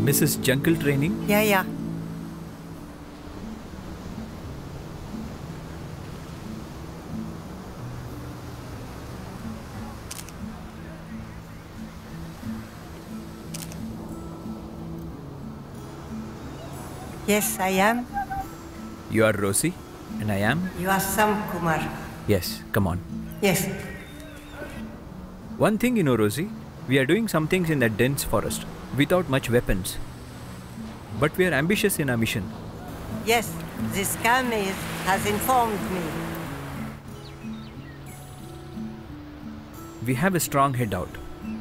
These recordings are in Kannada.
Mrs. Jungle Training? Yeah, yeah. Yes, I am. You are Rosie, and I am? You are Sam Kumar. Yes, come on. Yes. One thing you know, Rosie, we are doing some things in that dense forest without much weapons. But we are ambitious in our mission. Yes, this Kamir has informed me. We have a strong head out.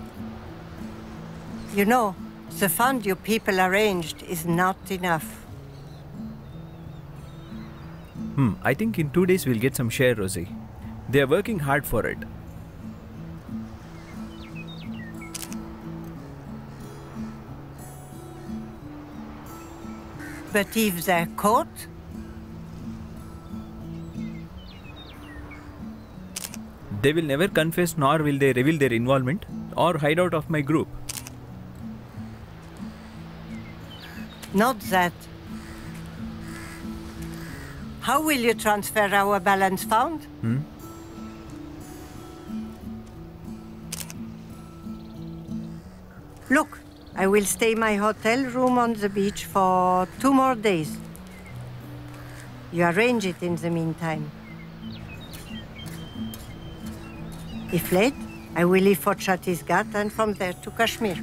You know, the fund you people arranged is not enough. Hmm, I think in two days we'll get some share, Rosie. They are working hard for it. But if they're caught, They will never confess nor will they reveal their involvement or hide out of my group. not that. How will you transfer our balance fund? Hmm? Look, I will stay my hotel room on the beach for two more days. You arrange it in the meantime. If late, I will leave for Chhattisgarh and from there to Kashmir.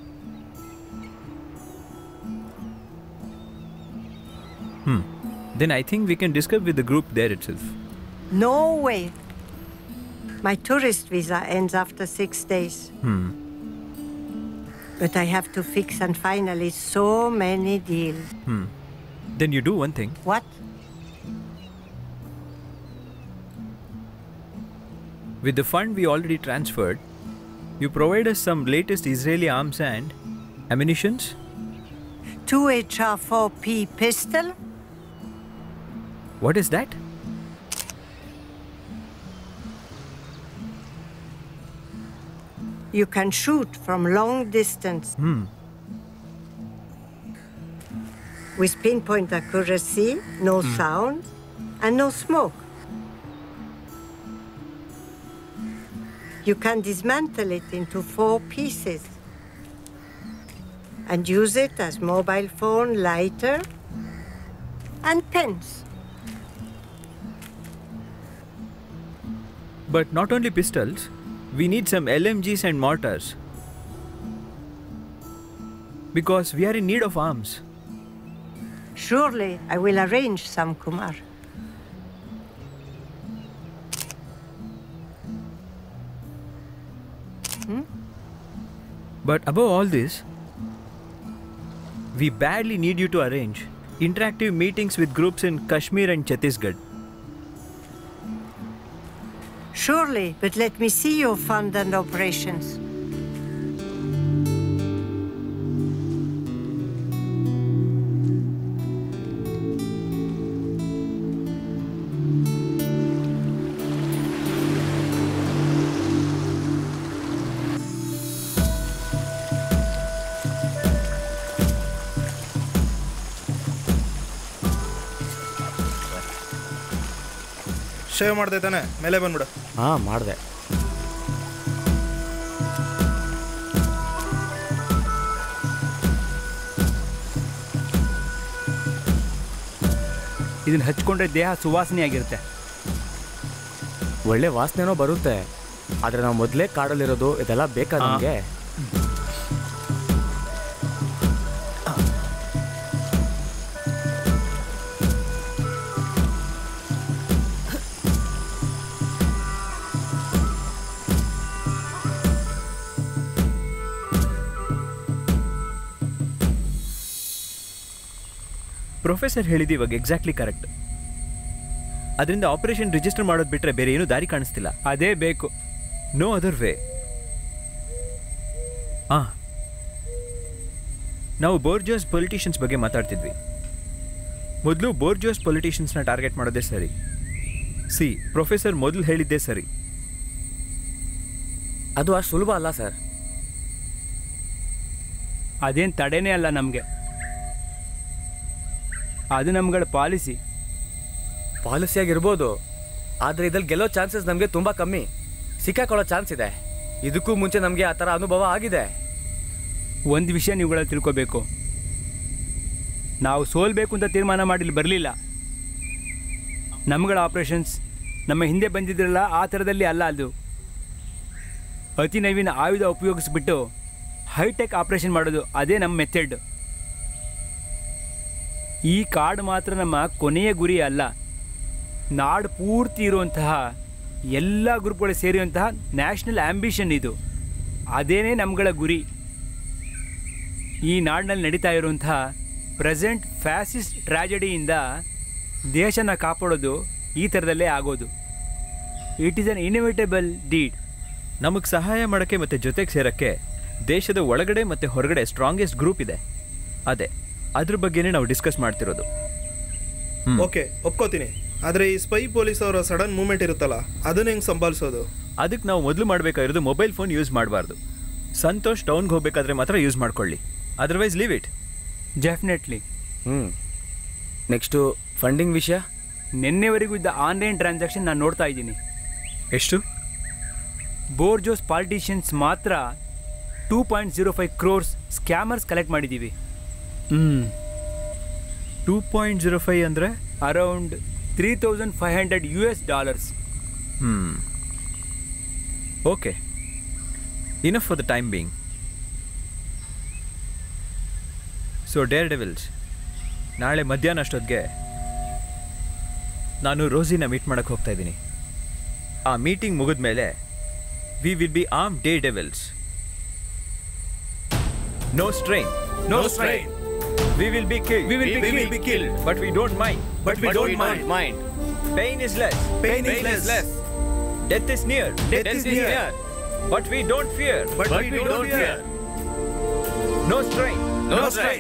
Hmm. Then I think we can discuss with the group there itself. No way. My tourist visa ends after six days. Hmm. But I have to fix and finally so many deals. Hmm. Then you do one thing. What? With the fund we already transferred, you provide us some latest Israeli arms and ammunitions. Two HR4P pistol? What is that? You can shoot from long distance Hmm. with pinpoint accuracy, no sound, and no smoke. You can dismantle it into four pieces and use it as mobile phone, lighter, and pens. But not only pistols, we need some LMGs and mortars. Because we are in need of arms. Surely I will arrange some, Kumar. But above all this, we badly need you to arrange interactive meetings with groups in Kashmir and Chhattisgarh. Surely, but let me see your fund and operations. Shave ಮಾಡ್ದೆ ತಾನೆ ಮೇಲೆ ಬಂದ್ಬಿಡು ಹಾಂ ಮಾಡಿದೆ ಇದನ್ನ ಹಚ್ಕೊಂಡ್ರೆ ದೇಹ ಸುವಾಸನೆಯಾಗಿರುತ್ತೆ ಒಳ್ಳೆ ವಾಸನೆನೋ ಬರುತ್ತೆ ಆದರೆ ನಾವು ಮೊದಲೇ ಕಾಡಲ್ಲಿರೋದು ಇದೆಲ್ಲ ಬೇಕಾ ಹಾ. ನಮಗೆ ಪ್ರೊಫೆಸರ್ ಹೇಳಿದ್ದು ಇವಾಗ ಎಕ್ಸಾಕ್ಟ್ಲಿ ಕರೆಕ್ಟ್ ಅದರಿಂದ ಆಪರೇಷನ್ ರಿಜಿಸ್ಟರ್ ಮಾಡೋದು ಬಿಟ್ರೆ ಬೇರೆ ಏನೂ ದಾರಿ ಕಾಣಿಸ್ತಿಲ್ಲ ಅದೇ ಬೇಕು ನೋ ಅದರ್ ವೇ ಆ ನಾವು ಬೋರ್ಜೋಸ್ ಪೊಲಿಟಿಷಿಯನ್ಸ್ ಬಗ್ಗೆ ಮಾತಾಡ್ತಿದ್ವಿ ಮೊದಲು ಬೋರ್ಜೋಸ್ ಪೊಲಿಟಿಷಿಯನ್ಸ್ನ ಟಾರ್ಗೆಟ್ ಮಾಡೋದೇ ಸರಿ ಸಿ ಪ್ರೊಫೆಸರ್ ಮೊದಲು ಹೇಳಿದ್ದೇ ಸರಿ ಅದು ಅಷ್ಟು ಸುಲಭ ಅಲ್ಲ ಸರ್ ಅದೇನು ತಡೆನೇ ಅಲ್ಲ ನಮಗೆ ಅದು ನಮ್ಗಳ ಪಾಲಿಸಿ ಪಾಲಿಸಿ ಆಗಿರ್ಬೋದು ಆದರೆ ಇದ್ರಲ್ಲಿ ಗೆಲ್ಲೋ ಚಾನ್ಸಸ್ ನಮಗೆ ತುಂಬ ಕಮ್ಮಿ ಸಿಕ್ಕಾಕೊಳ್ಳೋ ಚಾನ್ಸ್ ಇದೆ ಇದಕ್ಕೂ ಮುಂಚೆ ನಮಗೆ ಆ ಥರ ಅನುಭವ ಆಗಿದೆ ಒಂದು ವಿಷಯ ನೀವುಗಳಲ್ಲಿ ತಿಳ್ಕೊಬೇಕು ನಾವು ಸೋಲ್ಬೇಕು ಅಂತ ತೀರ್ಮಾನ ಮಾಡಿ ಇಲ್ಲಿ ಬರಲಿಲ್ಲ ನಮ್ಗಳ ಆಪ್ರೇಷನ್ಸ್ ನಮ್ಮ ಹಿಂದೆ ಬಂದಿದ್ರಲ್ಲ ಆ ಥರದಲ್ಲಿ ಅಲ್ಲ ಅದು ಅತಿ ನವೀನ ಆಯುಧ ಉಪಯೋಗಿಸ್ಬಿಟ್ಟು ಹೈಟೆಕ್ ಆಪ್ರೇಷನ್ ಮಾಡೋದು ಅದೇ ನಮ್ಮ ಮೆಥಡ್ ಈ ಕಾರ್ಡ್ ಮಾತ್ರ ನಮ್ಮ ಕೊನೆಯ ಗುರಿ ಅಲ್ಲ ನಾಡು ಪೂರ್ತಿ ಇರುವಂತಹ ಎಲ್ಲ ಗ್ರೂಪ್ಗಳು ಸೇರಿರುವಂತಹ ನ್ಯಾಷನಲ್ ಆ್ಯಂಬಿಷನ್ ಇದು ಅದೇನೇ ನಮ್ಗಳ ಗುರಿ ಈ ನಾಡಿನಲ್ಲಿ ನಡೀತಾ ಇರುವಂತಹ ಪ್ರೆಸೆಂಟ್ ಫ್ಯಾಸಿಸ್ಟ್ ಟ್ರಾಜಡಿಯಿಂದ ದೇಶನ ಕಾಪಾಡೋದು ಈ ಥರದಲ್ಲೇ ಆಗೋದು it is an inevitable deed ನಮಗೆ ಸಹಾಯ ಮಾಡೋಕ್ಕೆ ಮತ್ತು ಜೊತೆಗೆ ಸೇರೋಕ್ಕೆ ದೇಶದ ಒಳಗಡೆ ಮತ್ತು ಹೊರಗಡೆ ಸ್ಟ್ರಾಂಗೆಸ್ಟ್ ಗ್ರೂಪ್ ಇದೆ ಅದೇ ಅದ್ರ ಬಗ್ಗೆನೇ ನಾವು ಡಿಸ್ಕಸ್ ಮಾಡ್ತಿರೋದು ಹ್ಮ್. ಓಕೆ ಒಪ್ಕೋತೀನಿ ಆದರೆ ಈ ಸ್ಪೈ ಪೊಲೀಸ್ ಅವರ ಸಡನ್ ಮೂವ್ಮೆಂಟ್ ಇರುತ್ತಲ್ಲ ಅದನ್ನ ಹೆಂಗೆ ಸಂಭಾಲಿಸೋದು ಅದಕ್ಕೆ ನಾವು ಮೊದಲು ಮಾಡಬೇಕಾಗಿರೋದು ಮೊಬೈಲ್ ಫೋನ್ ಯೂಸ್ ಮಾಡಬಾರ್ದು ಸಂತೋಷ್ ಟೌನ್ಗೆ ಹೋಗ್ಬೇಕಾದ್ರೆ ಮಾತ್ರ ಯೂಸ್ ಮಾಡ್ಕೊಳ್ಳಿ ಅದರ್ವೈಸ್ ಲೀವ್ ಇಟ್ ಡೆಫಿನೆಟ್ಲಿ ಹ್ಞೂ ನೆಕ್ಸ್ಟು ಫಂಡಿಂಗ್ ವಿಷಯ ನಿನ್ನೆವರೆಗೂ ಇದ್ದ ಆನ್ಲೈನ್ ಟ್ರಾನ್ಸಾಕ್ಷನ್ ನಾನು ನೋಡ್ತಾ ಇದ್ದೀನಿ ಎಷ್ಟು ಬೋರ್ಜೋಸ್ ಪಾಲಿಟಿಷಿಯನ್ಸ್ ಮಾತ್ರ two point zero five crores scammers collect ಮಾಡಿದ್ದೀವಿ ಹ್ಞೂ ಟೂ ಪಾಯಿಂಟ್ ಜೀರೋ ಫೈವ್ ಅಂದರೆ around three thousand five hundred U S dollars hmm okay enough for the time being so dare devils ನಾಳೆ ಮಧ್ಯಾಹ್ನ ಅಷ್ಟೊತ್ತಿಗೆ ನಾನು ರೋಸಿನ ಮೀಟ್ ಮಾಡಕ್ಕೆ ಹೋಗ್ತಾ ಇದ್ದೀನಿ ಆ ಮೀಟಿಂಗ್ ಮುಗಿದ ಮೇಲೆ we will be arm dare devils no strain No strain. We will be killed. We will be we killed. will be killed. But we don't mind. But we don't mind. Mind Pain is less. Pain is less. Death is near. Death is near. But we don't fear. But, we, don't, fear. No strain. No strain.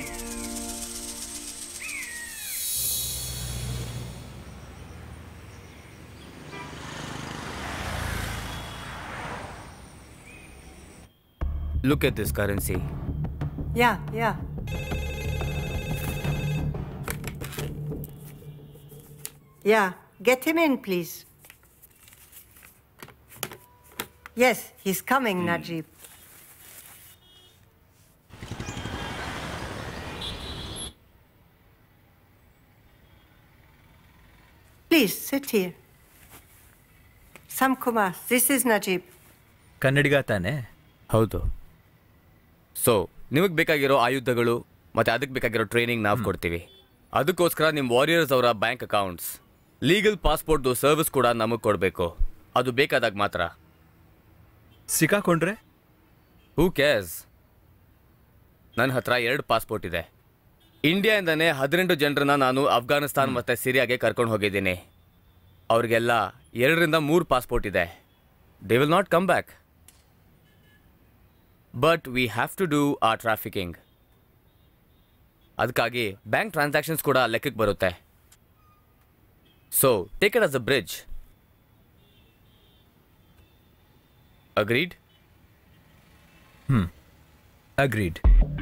Look at this currency Yeah, yeah. Yeah, get him in, please. Yes, he's coming, Najib. Please sit here. Sam Kumar, this is Najib. Kannadiga ತಾನೆ ಹೌದು ಸೊ ನಿಮಗೆ ಬೇಕಾಗಿರೋ ಆಯುಧಗಳು ಮತ್ತು ಅದಕ್ಕೆ ಬೇಕಾಗಿರೋ ಟ್ರೈನಿಂಗ್ ನಾವು ಕೊಡ್ತೀವಿ ಅದಕ್ಕೋಸ್ಕರ ನಿಮ್ಮ ವಾರಿಯರ್ಸ್ ಅವರ ಬ್ಯಾಂಕ್ ಅಕೌಂಟ್ಸ್ ಲೀಗಲ್ ಪಾಸ್ಪೋರ್ಟ್ದು ಸರ್ವಿಸ್ ಕೂಡ ನಮಗೆ ಕೊಡಬೇಕು ಅದು ಬೇಕಾದಾಗ ಮಾತ್ರ ಸಿಕ್ಕಾಕೊಂಡ್ರೆ ಹೂ ಕೇರ್ಸ್ ನನ್ನ ಹತ್ರ ಎರಡು ಪಾಸ್ಪೋರ್ಟ್ ಇದೆ ಇಂಡಿಯಾಯಿಂದನೇ ಹದಿನೆಂಟು ಜನರನ್ನ ನಾನು ಅಫ್ಘಾನಿಸ್ತಾನ್ ಮತ್ತು ಸಿರಿಯಾಗೆ ಕರ್ಕೊಂಡು ಹೋಗಿದ್ದೀನಿ ಅವ್ರಿಗೆಲ್ಲ ಎರಡರಿಂದ ಮೂರು ಪಾಸ್ಪೋರ್ಟ್ ಇದೆ they will not come back but we have to do a trafficking ಅದಕ್ಕಾಗಿ ಬ್ಯಾಂಕ್ ಟ್ರಾನ್ಸಾಕ್ಷನ್ಸ್ ಕೂಡ ಲೆಕ್ಕಕ್ಕೆ ಬರುತ್ತೆ so take it as a bridge agreed agreed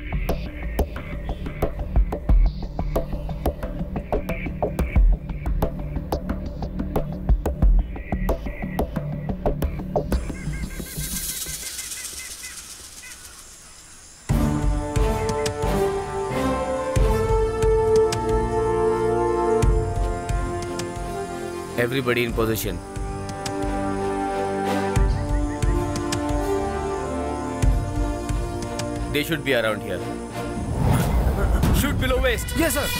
everybody in position. They should be around here. Shoot below waist. Yes, sir.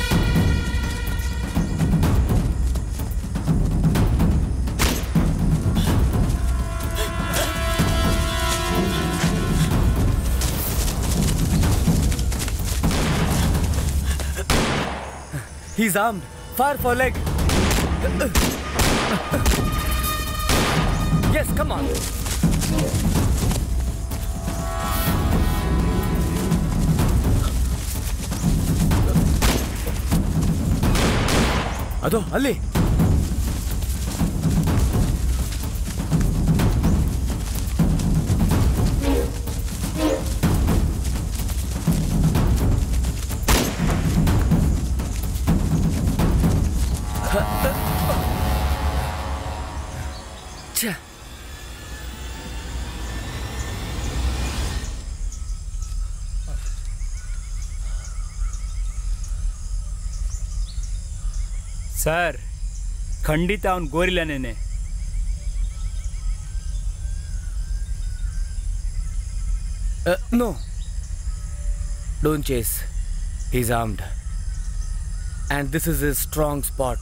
He's armed. Fire for leg. yes, come on. ಅದು ಅಲ್ಲಿ ಸರ್ ಖಂಡಿತ ಅವನು ಗೋರಿಲ್ಲನೇನೆ no don't chase is armed and this is a strong spot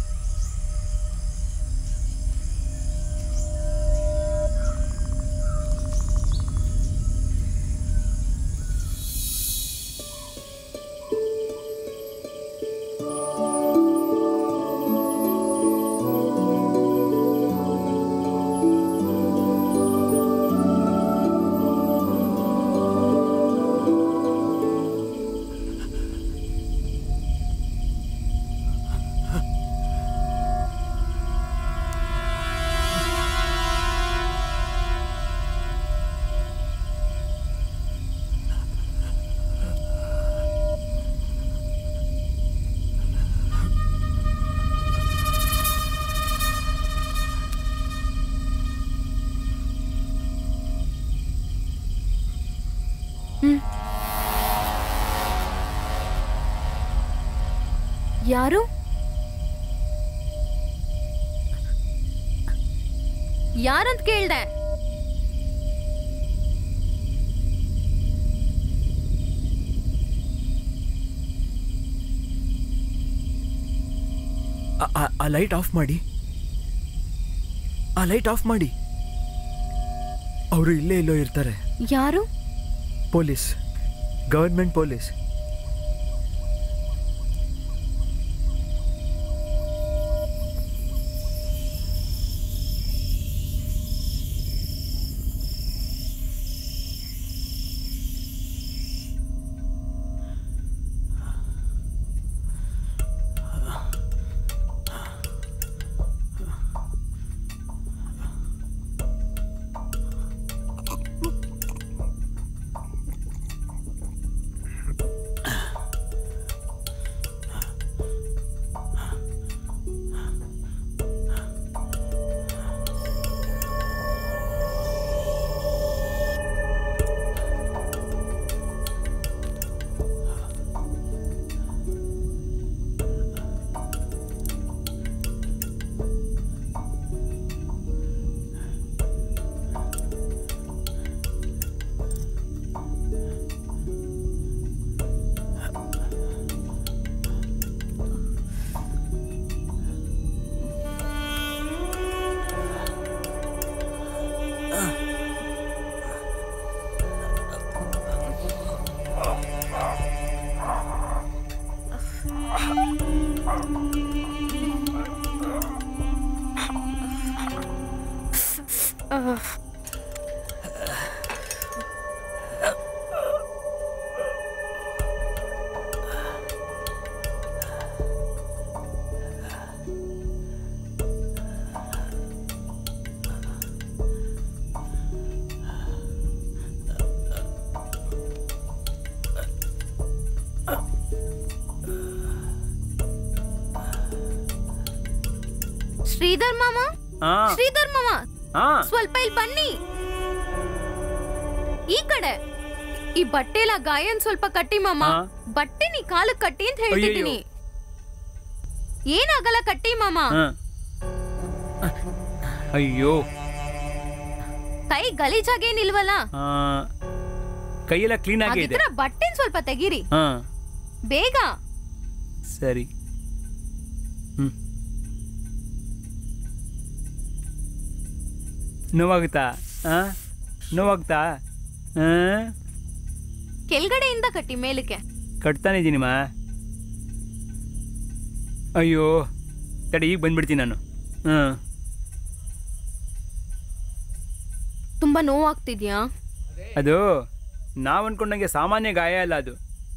ಯಾರು ಯಾರಂತ ಕೇಳ್ದೆ ಆ- ಆ- ಆ ಲೈಟ್ ಆಫ್ ಮಾಡಿ ಆ ಲೈಟ್ ಆಫ್ ಮಾಡಿ ಅವರು ಇಲ್ಲೇ ಇಲ್ಲೋ ಇರ್ತಾರೆ ಯಾರು ಪೊಲೀಸ್ ಗವರ್ಮೆಂಟ್ ಪೊಲೀಸ್ ಶ್ರೀಧರ್ ಮಾಮ ಹಾ ಶ್ರೀಧರ್ ಮಾಮ ಹಾ ಸ್ವಲ್ಪ ಇಲ್ಲಿ ಬನ್ನಿ ಈ ಕಡೆ ಈ ಬಟ್ಟೆ ಎಲ್ಲ ಗಾಯನ್ ಸ್ವಲ್ಪ ಕಟ್ಟಿ ಮಾಮ ಹಾ. ಬಟ್ಟೆ ನೀ ಕಾಲಕ್ ಕಟ್ಟಿ ಅಂತ ಹೇಳ್ತಿದ್ದೀನಿ ಏನಾಗಲ್ಲ ಕಟ್ಟಿ ಮಾಮ ಹಾ. ಅಯ್ಯೋ ಕೈ ಗಲೀಜಾಗೇನಿಲ್ವಲ್ಲ ಆ, ಕೈಯೆಲ್ಲ ಕ್ಲೀನ್ ಆಗೇ ಇದೆ ಹಾಗಿದ್ರೆ ಬಟ್ಟೆನ್ ಸ್ವಲ್ಪ ತೆಗೀರಿ ಹಾ ಬೇಗ ಸರಿ ಹ್ಮ್ ನೋವಾಗುತ್ತಾ ಆ ನೋವಾಗುತ್ತಾ ಆ ಕೆಳಗಡೆಯಿಂದ ಕಟ್ಟಿ ಮೇಲಕ್ಕೆ ಕಟ್ತಾನೆ ಇದ್ದೀನಿಮ್ಮ ಅಯ್ಯೋ ತಡಿ ಈಗ ಬಂದ್ಬಿಡ್ತೀನಿ ನಾನು ಹಾಂ ತುಂಬಾ ನೋವಾಗ್ತಿದ್ಯಾ ಅದು ನಾವು ಅನ್ಕೊಂಡಂಗೆ ಸಾಮಾನ್ಯ ಗಾಯ ಅಲ್ಲ ಅದು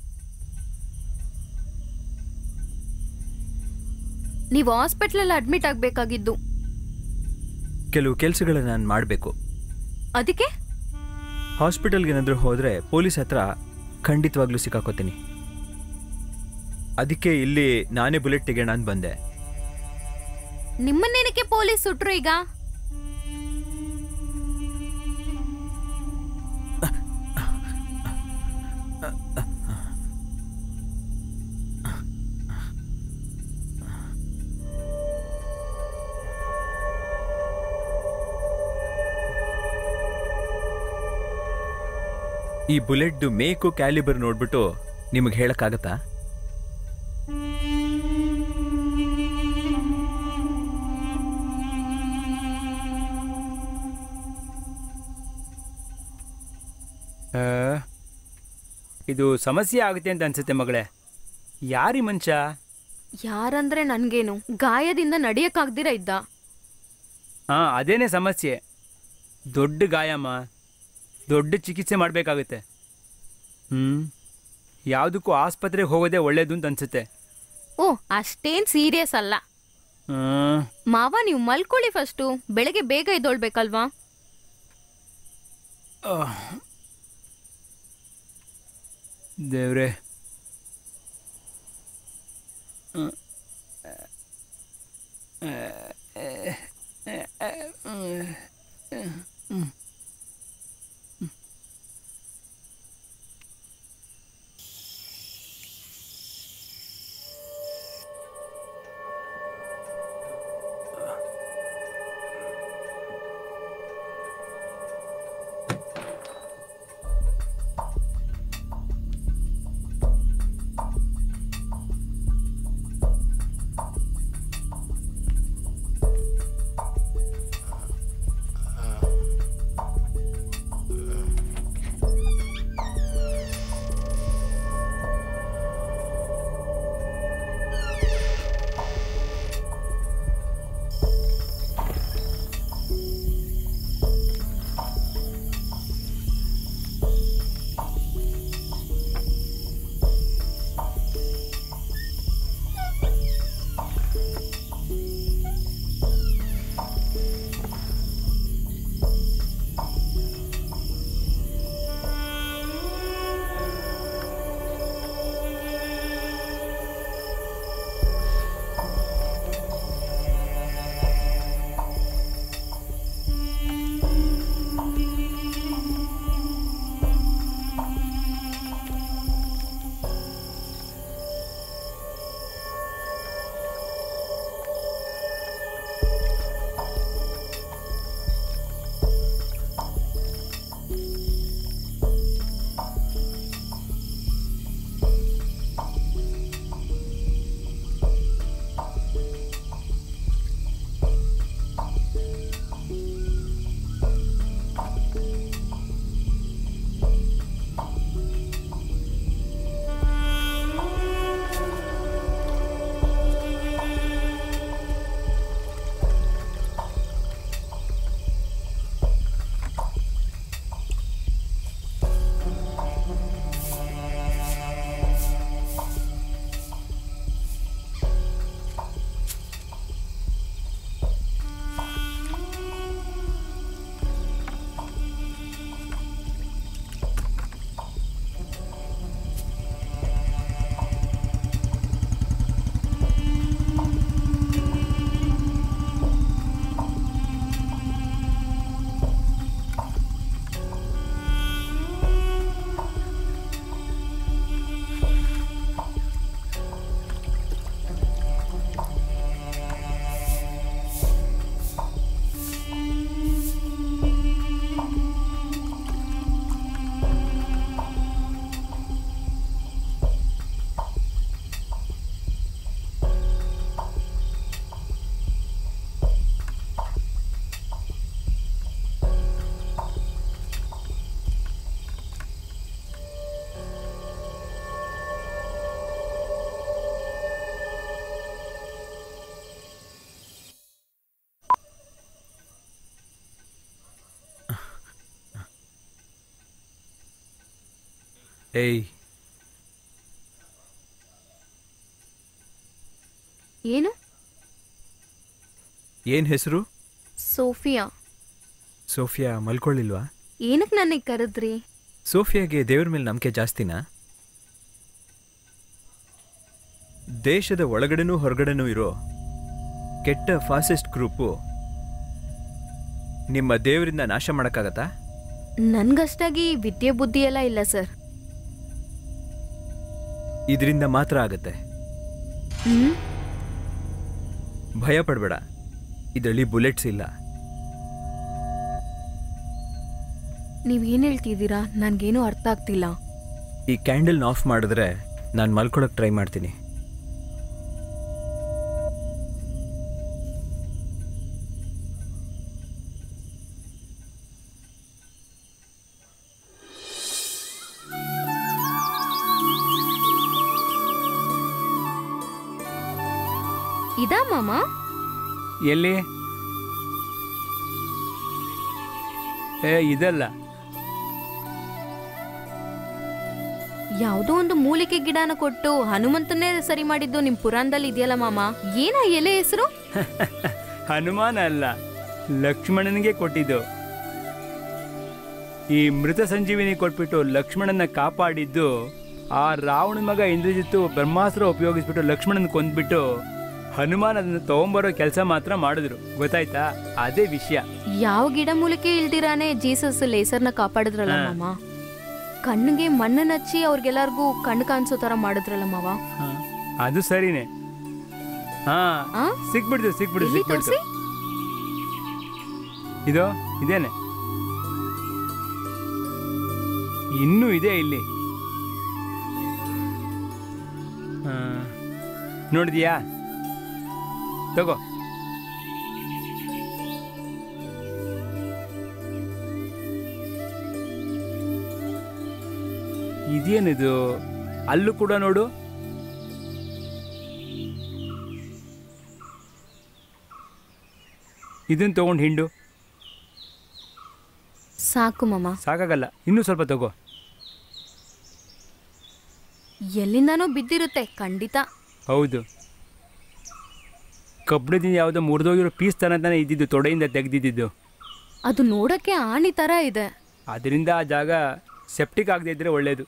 ನೀವು ಹಾಸ್ಪಿಟ್ಲಲ್ಲಿ ಅಡ್ಮಿಟ್ ಆಗ್ಬೇಕಾಗಿದ್ದು ಕೆಲವು ಕೆಲಸಗಳನ್ನ ನಾನು ಮಾಡಬೇಕು ಅದಕ್ಕೆ ಹಾಸ್ಪಿಟಲ್ಗೆ ಏನಾದರೂ ಹೋದರೆ ಪೊಲೀಸ್ ಹತ್ರ ಖಂಡಿತವಾಗ್ಲೂ ಸಿಕ್ಕಾಕೋತೀನಿ ಅದಕ್ಕೆ ಇಲ್ಲಿ ನಾನೇ ಬುಲೆಟ್ ತೆಗೆಯೋಣ ಅಂತ ಬಂದೆ ನಿಮ್ಮನ್ನೇನಕ್ಕೆ ಪೊಲೀಸ್ ಸುಟ್ರು ಈಗ ಈ ಬುಲೆಟ್ದು ಮೇಕು ಕ್ಯಾಲಿಬರ್ ನೋಡ್ಬಿಟ್ಟು ನಿಮಗೆ ಹೇಳಕ್ಕಾಗತ್ತಾ ಆ, ಇದು ಸಮಸ್ಯೆ ಆಗುತ್ತೆ ಅಂತ ಅನ್ಸುತ್ತೆ ಮಗಳೇ ಯಾರಿ ಮನುಷ್ಯ ಯಾರಂದ್ರೆ ನನ್ಗೇನು ಗಾಯದಿಂದ ನಡಿಯಕ್ಕಾಗ್ದಿರ ಇದ್ದ ಹಾಂ ಅದೇನೇ ಸಮಸ್ಯೆ ದೊಡ್ಡ ಗಾಯಮ್ಮ ದೊಡ್ಡ ಚಿಕಿತ್ಸೆ ಮಾಡಬೇಕಾಗುತ್ತೆ ಹ್ಞೂ ಯಾವುದಕ್ಕೂ ಆಸ್ಪತ್ರೆಗೆ ಹೋಗೋದೇ ಒಳ್ಳೇದು ಅಂತ ಅನ್ಸುತ್ತೆ ಓ ಅಷ್ಟೇನ್ ಸೀರಿಯಸ್ ಅಲ್ಲ ಹ್ಮ್. ಮಾವ ನೀವು ಮಲ್ಕೊಳ್ಳಿ ಫಸ್ಟು ಬೆಳಗ್ಗೆ ಬೇಗ ಎದ್ದೊಳ್ಬೇಕಲ್ವಾ ದೇವ್ರೆ ಏಯ್ ಏನು ಏನು ಹೆಸರು ಸೋಫಿಯಾ ಸೋಫಿಯಾ ಮಲ್ಕೊಳ್ಳಿಲ್ವಾ ಏನಕ್ಕೆ ನನಗೆ ಕರೆದ್ರಿ ಸೋಫಿಯಾಗೆ ದೇವ್ರ ಮೇಲೆ ನಂಬಿಕೆ ಜಾಸ್ತಿನಾ ದೇಶದ ಒಳಗಡೆನೂ ಹೊರಗಡೆನೂ ಇರೋ ಕೆಟ್ಟ ಫಾಸಿಸ್ಟ್ ಗ್ರೂಪು ನಿಮ್ಮ ದೇವರಿಂದ ನಾಶ ಮಾಡೋಕ್ಕಾಗತ್ತಾ ನನ್ಗಷ್ಟಾಗಿ ವಿದ್ಯೆ ಬುದ್ಧಿ ಎಲ್ಲ ಇಲ್ಲ ಸರ್ ಇದರಿಂದ ಮಾತ್ರ ಆಗತ್ತೆ ಹ್ಮ್ ಭಯ ಪಡಬೇಡ ಇದರಲ್ಲಿ ಬುಲೆಟ್ಸ್ ಇಲ್ಲ ನೀವೇನು ಹೇಳ್ತಿದ್ದೀರಾ ನನಗೇನು ಅರ್ಥ ಆಗ್ತಿಲ್ಲ ಈ ಕ್ಯಾಂಡಲ್ನ ಆಫ್ ಮಾಡಿದ್ರೆ ನಾನು ಮಲ್ಕೊಳಕ್ಕೆ ಟ್ರೈ ಮಾಡ್ತೀನಿ ಇದಾ ಮಾಮ ಎಲ್ಲಿ ಏ ಇದಲ್ಲ ಯಾವುದೋ ಒಂದು ಮೂಲಿಕೆ ಗಿಡನ ಕೊಟ್ಟು ಹನುಮಂತನೇ ಸರಿ ಮಾಡಿದ್ದು ನಿಮ್ ಪುರಾಣದಲ್ಲಿ ಇದೆಯಲ್ಲ ಮಾಮ ಏನ ಎಲೆ ಹೆಸರು ಹನುಮಾನ ಅಲ್ಲ ಲಕ್ಷ್ಮಣನಿಗೆ ಕೊಟ್ಟಿದ್ದು ಈ ಮೃತ ಸಂಜೀವಿನಿ ಕೊಟ್ಬಿಟ್ಟು ಲಕ್ಷ್ಮಣನ ಕಾಪಾಡಿದ್ದು ಆ ರಾವಣ ಮಗ ಇಂದ್ರಜಿತ್ತು ಬ್ರಹ್ಮಾಸ್ತ್ರ ಉಪಯೋಗಿಸ್ಬಿಟ್ಟು ಲಕ್ಷ್ಮಣನ ಕೊಂದ್ಬಿಟ್ಟು ಹನುಮಾನ್ ಅದನ್ನ ತಗೊಂಬರೋ ಕೆಲಸ ಮಾತ್ರ ಮಾಡಿದ್ರು ಗೊತ್ತಾಯ್ತಾ ಅದೇ ವಿಷಯ ಯಾವ ಗಿಡ ಮೂಲಿಕೆ ಇಲ್ದಿರಾನೆ ಜೀಸಸ್ ಲೇಸರ್ನ ಕಾಪಾಡಿದ್ರಲ್ಲ ಹಾ. ಮಾಮ ಕಣ್ಣಿಗೆ ಮಣ್ಣನ್ನ ಹಚ್ಚಿ ಅವ್ರಿಗೆಲ್ಲರಿಗೂ ಕಣ್ಣು ಕಾಣಿಸೋ ತರ ಮಾಡಿದ್ರಲ್ಲ ಮಾವ ಹಾ, ಅದು ಸರಿನೇ ಹಾ ಆ? ಸಿಕ್ಬಿಡ್ತು ಸಿಕ್ಬಿಡ್ತು ಎಲ್ಲಿ ಸಿಕ್ಬಿಡ್ತು ತೋರ್ಸಿ? ಇದು ಇದೇನೆ ಇನ್ನೂ ಇದೆ ಇಲ್ಲಿ ಆ, ನೋಡಿದ್ಯಾ ತಗೋ ಇದೇನಿದು ಅಲ್ಲೂ ಕೂಡ ನೋಡು ಇದನ್ನ ತಗೊಂಡು ಹಿಂಡು ಸಾಕು ಮಾಮ ಸಾಕಾಗಲ್ಲ ಇನ್ನೂ ಸ್ವಲ್ಪ ತಗೋ ಎಲ್ಲಿಂದಾನೋ ಬಿದ್ದಿರುತ್ತೆ ಖಂಡಿತ ಹೌದು ಕಬ್ಬಣದಿಂದ ಯಾವುದೋ ಮುರಿದೋಗಿರೋ ಪೀಸ್ ತನ ತಾನೇ ಇದ್ದಿದ್ದು ತೊಡೆಯಿಂದ ತೆಗೆದಿದ್ದು ಅದು ನೋಡಕ್ಕೆ ಆಣಿ ತರ ಇದೆ ಅದರಿಂದ ಆ ಜಾಗ ಸೆಪ್ಟಿಕ್ ಆಗದೆ ಇದ್ರೆ ಒಳ್ಳೇದು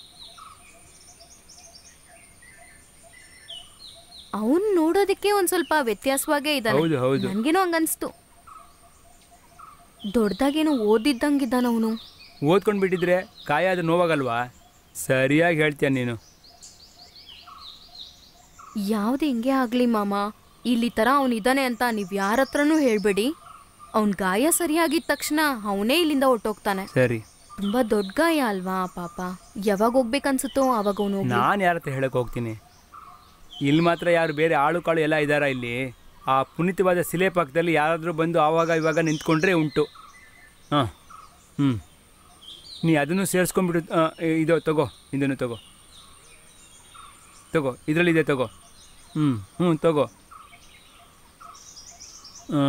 ಅವನ್ ನೋಡೋದಕ್ಕೆ ಒಂದ್ ಸ್ವಲ್ಪ ವ್ಯತ್ಯಾಸವಾಗೇ ಇದ್ದಾನೆ ಹೌದು, ಹೌದು. ನನ್ಗೇನೋ ಹಂಗನ್ಸ್ತು ದೊಡ್ಡದಾಗೇನೋ ಓದಿದ್ದಂಗಿದ್ದಾನ ಅವನು ಓದ್ಕೊಂಡು ಬಿಟ್ಟಿದ್ರೆ ಕಾಯ ಅದು ನೋವಾಗಲ್ವಾ ಸರಿಯಾಗಿ ಹೇಳ್ತೀಯ ನೀನು ಯಾವ್ದು ಹಿಂಗೆ ಆಗ್ಲಿ ಮಾಮ ಇಲ್ಲಿ ತರ ಅವನಿದ್ದಾನೆ ಅಂತ ನೀವ್ ಯಾರ ಹತ್ರನೂ ಹೇಳ್ಬೇಡಿ ಅವನ್ ಗಾಯ ಸರಿಯಾಗಿದ ತಕ್ಷಣ ಅವನೇ ಇಲ್ಲಿಂದ ಹೊರ್ಟೋಗ್ತಾನೆ ಸರಿ ತುಂಬಾ ದೊಡ್ಡ ಗಾಯ ಅಲ್ವಾ ಪಾಪ ಯಾವಾಗ ಹೋಗ್ಬೇಕನ್ಸುತ್ತೋ ಅವಾಗ ಅವನು ನಾನು ಯಾರ ಹತ್ರ ಹೇಳಕ್ಕೆ ಹೋಗ್ತೀನಿ ಇಲ್ಲಿ ಮಾತ್ರ ಯಾರು ಬೇರೆ ಆಳು ಕಾಳು ಎಲ್ಲ ಇದ್ದಾರಾ ಇಲ್ಲಿ ಆ ಪುನೀತವಾದ ಶಿಲೆ ಪಕ್ಕದಲ್ಲಿ ಯಾರಾದರೂ ಬಂದು ಆವಾಗ ಇವಾಗ ನಿಂತ್ಕೊಂಡ್ರೆ ಉಂಟು ಹಾಂ ಹ್ಞೂ ನೀ ಅದನ್ನು ಸೇರಿಸ್ಕೊಂಡ್ಬಿಟ್ಟು ಆ, ಇದು ತಗೋ ಇದನ್ನು ತಗೋ ತಗೋ ಇದರಲ್ಲಿದೆ ತಗೋ ಹ್ಞೂ ಹ್ಞೂ ತಗೋ ಆ,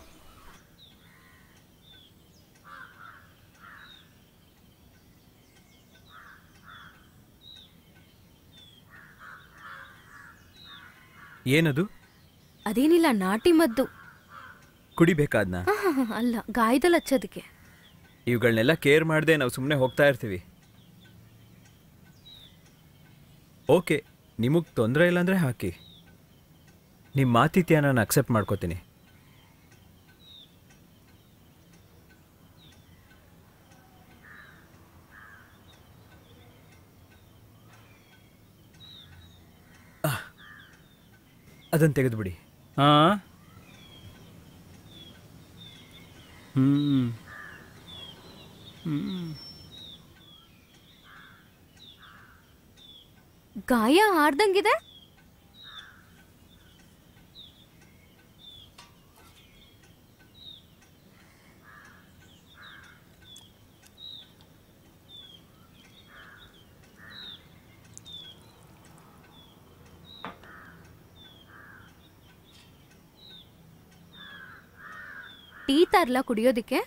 ಏನದು ಅದೇನಿಲ್ಲ ನಾಟಿ ಮದ್ದು ಕುಡಿಬೇಕಾದ್ನ ಆಹ್, ಅಲ್ಲ ಗಾಯದಲ್ಲಿ ಹಚ್ಚೋದಕ್ಕೆ ಇವುಗಳನ್ನೆಲ್ಲ ಕೇರ್ ಮಾಡದೆ ನಾವು ಸುಮ್ಮನೆ ಹೋಗ್ತಾ ಇರ್ತೀವಿ ಓಕೆ ನಿಮಗೆ ತೊಂದರೆ ಇಲ್ಲ ಅಂದರೆ ಹಾಕಿ ನಿಮ್ಮ ಮಾತಿತ್ಯ ನಾನು ಅಕ್ಸೆಪ್ಟ್ ಮಾಡ್ಕೋತೀನಿ ಅದನ್ನು ತೆಗೆದುಬಿಡಿ ಆ ಹ್ಞೂ ಗಾಯ ಆರ್ದಂಗಿದೆ ಟೀ ತರ್ಲಾ ಕುಡಿಯೋದಿಕ್ಕೆ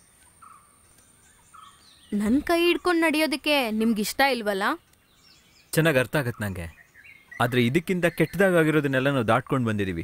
ನನ್ನ ಕೈ ಹಿಡ್ಕೊಂಡು ನಡೆಯೋದಕ್ಕೆ ನಿಮ್ಗೆ ಇಷ್ಟ ಇಲ್ವಲ್ಲ ಚೆನ್ನಾಗಿ ಅರ್ಥ ಆಗತ್ತೆ ನನಗೆ ಆದರೆ ಇದಕ್ಕಿಂತ ಕೆಟ್ಟದಾಗಿರೋದನ್ನೆಲ್ಲ ನಾವು ದಾಟ್ಕೊಂಡು ಬಂದಿದ್ದೀವಿ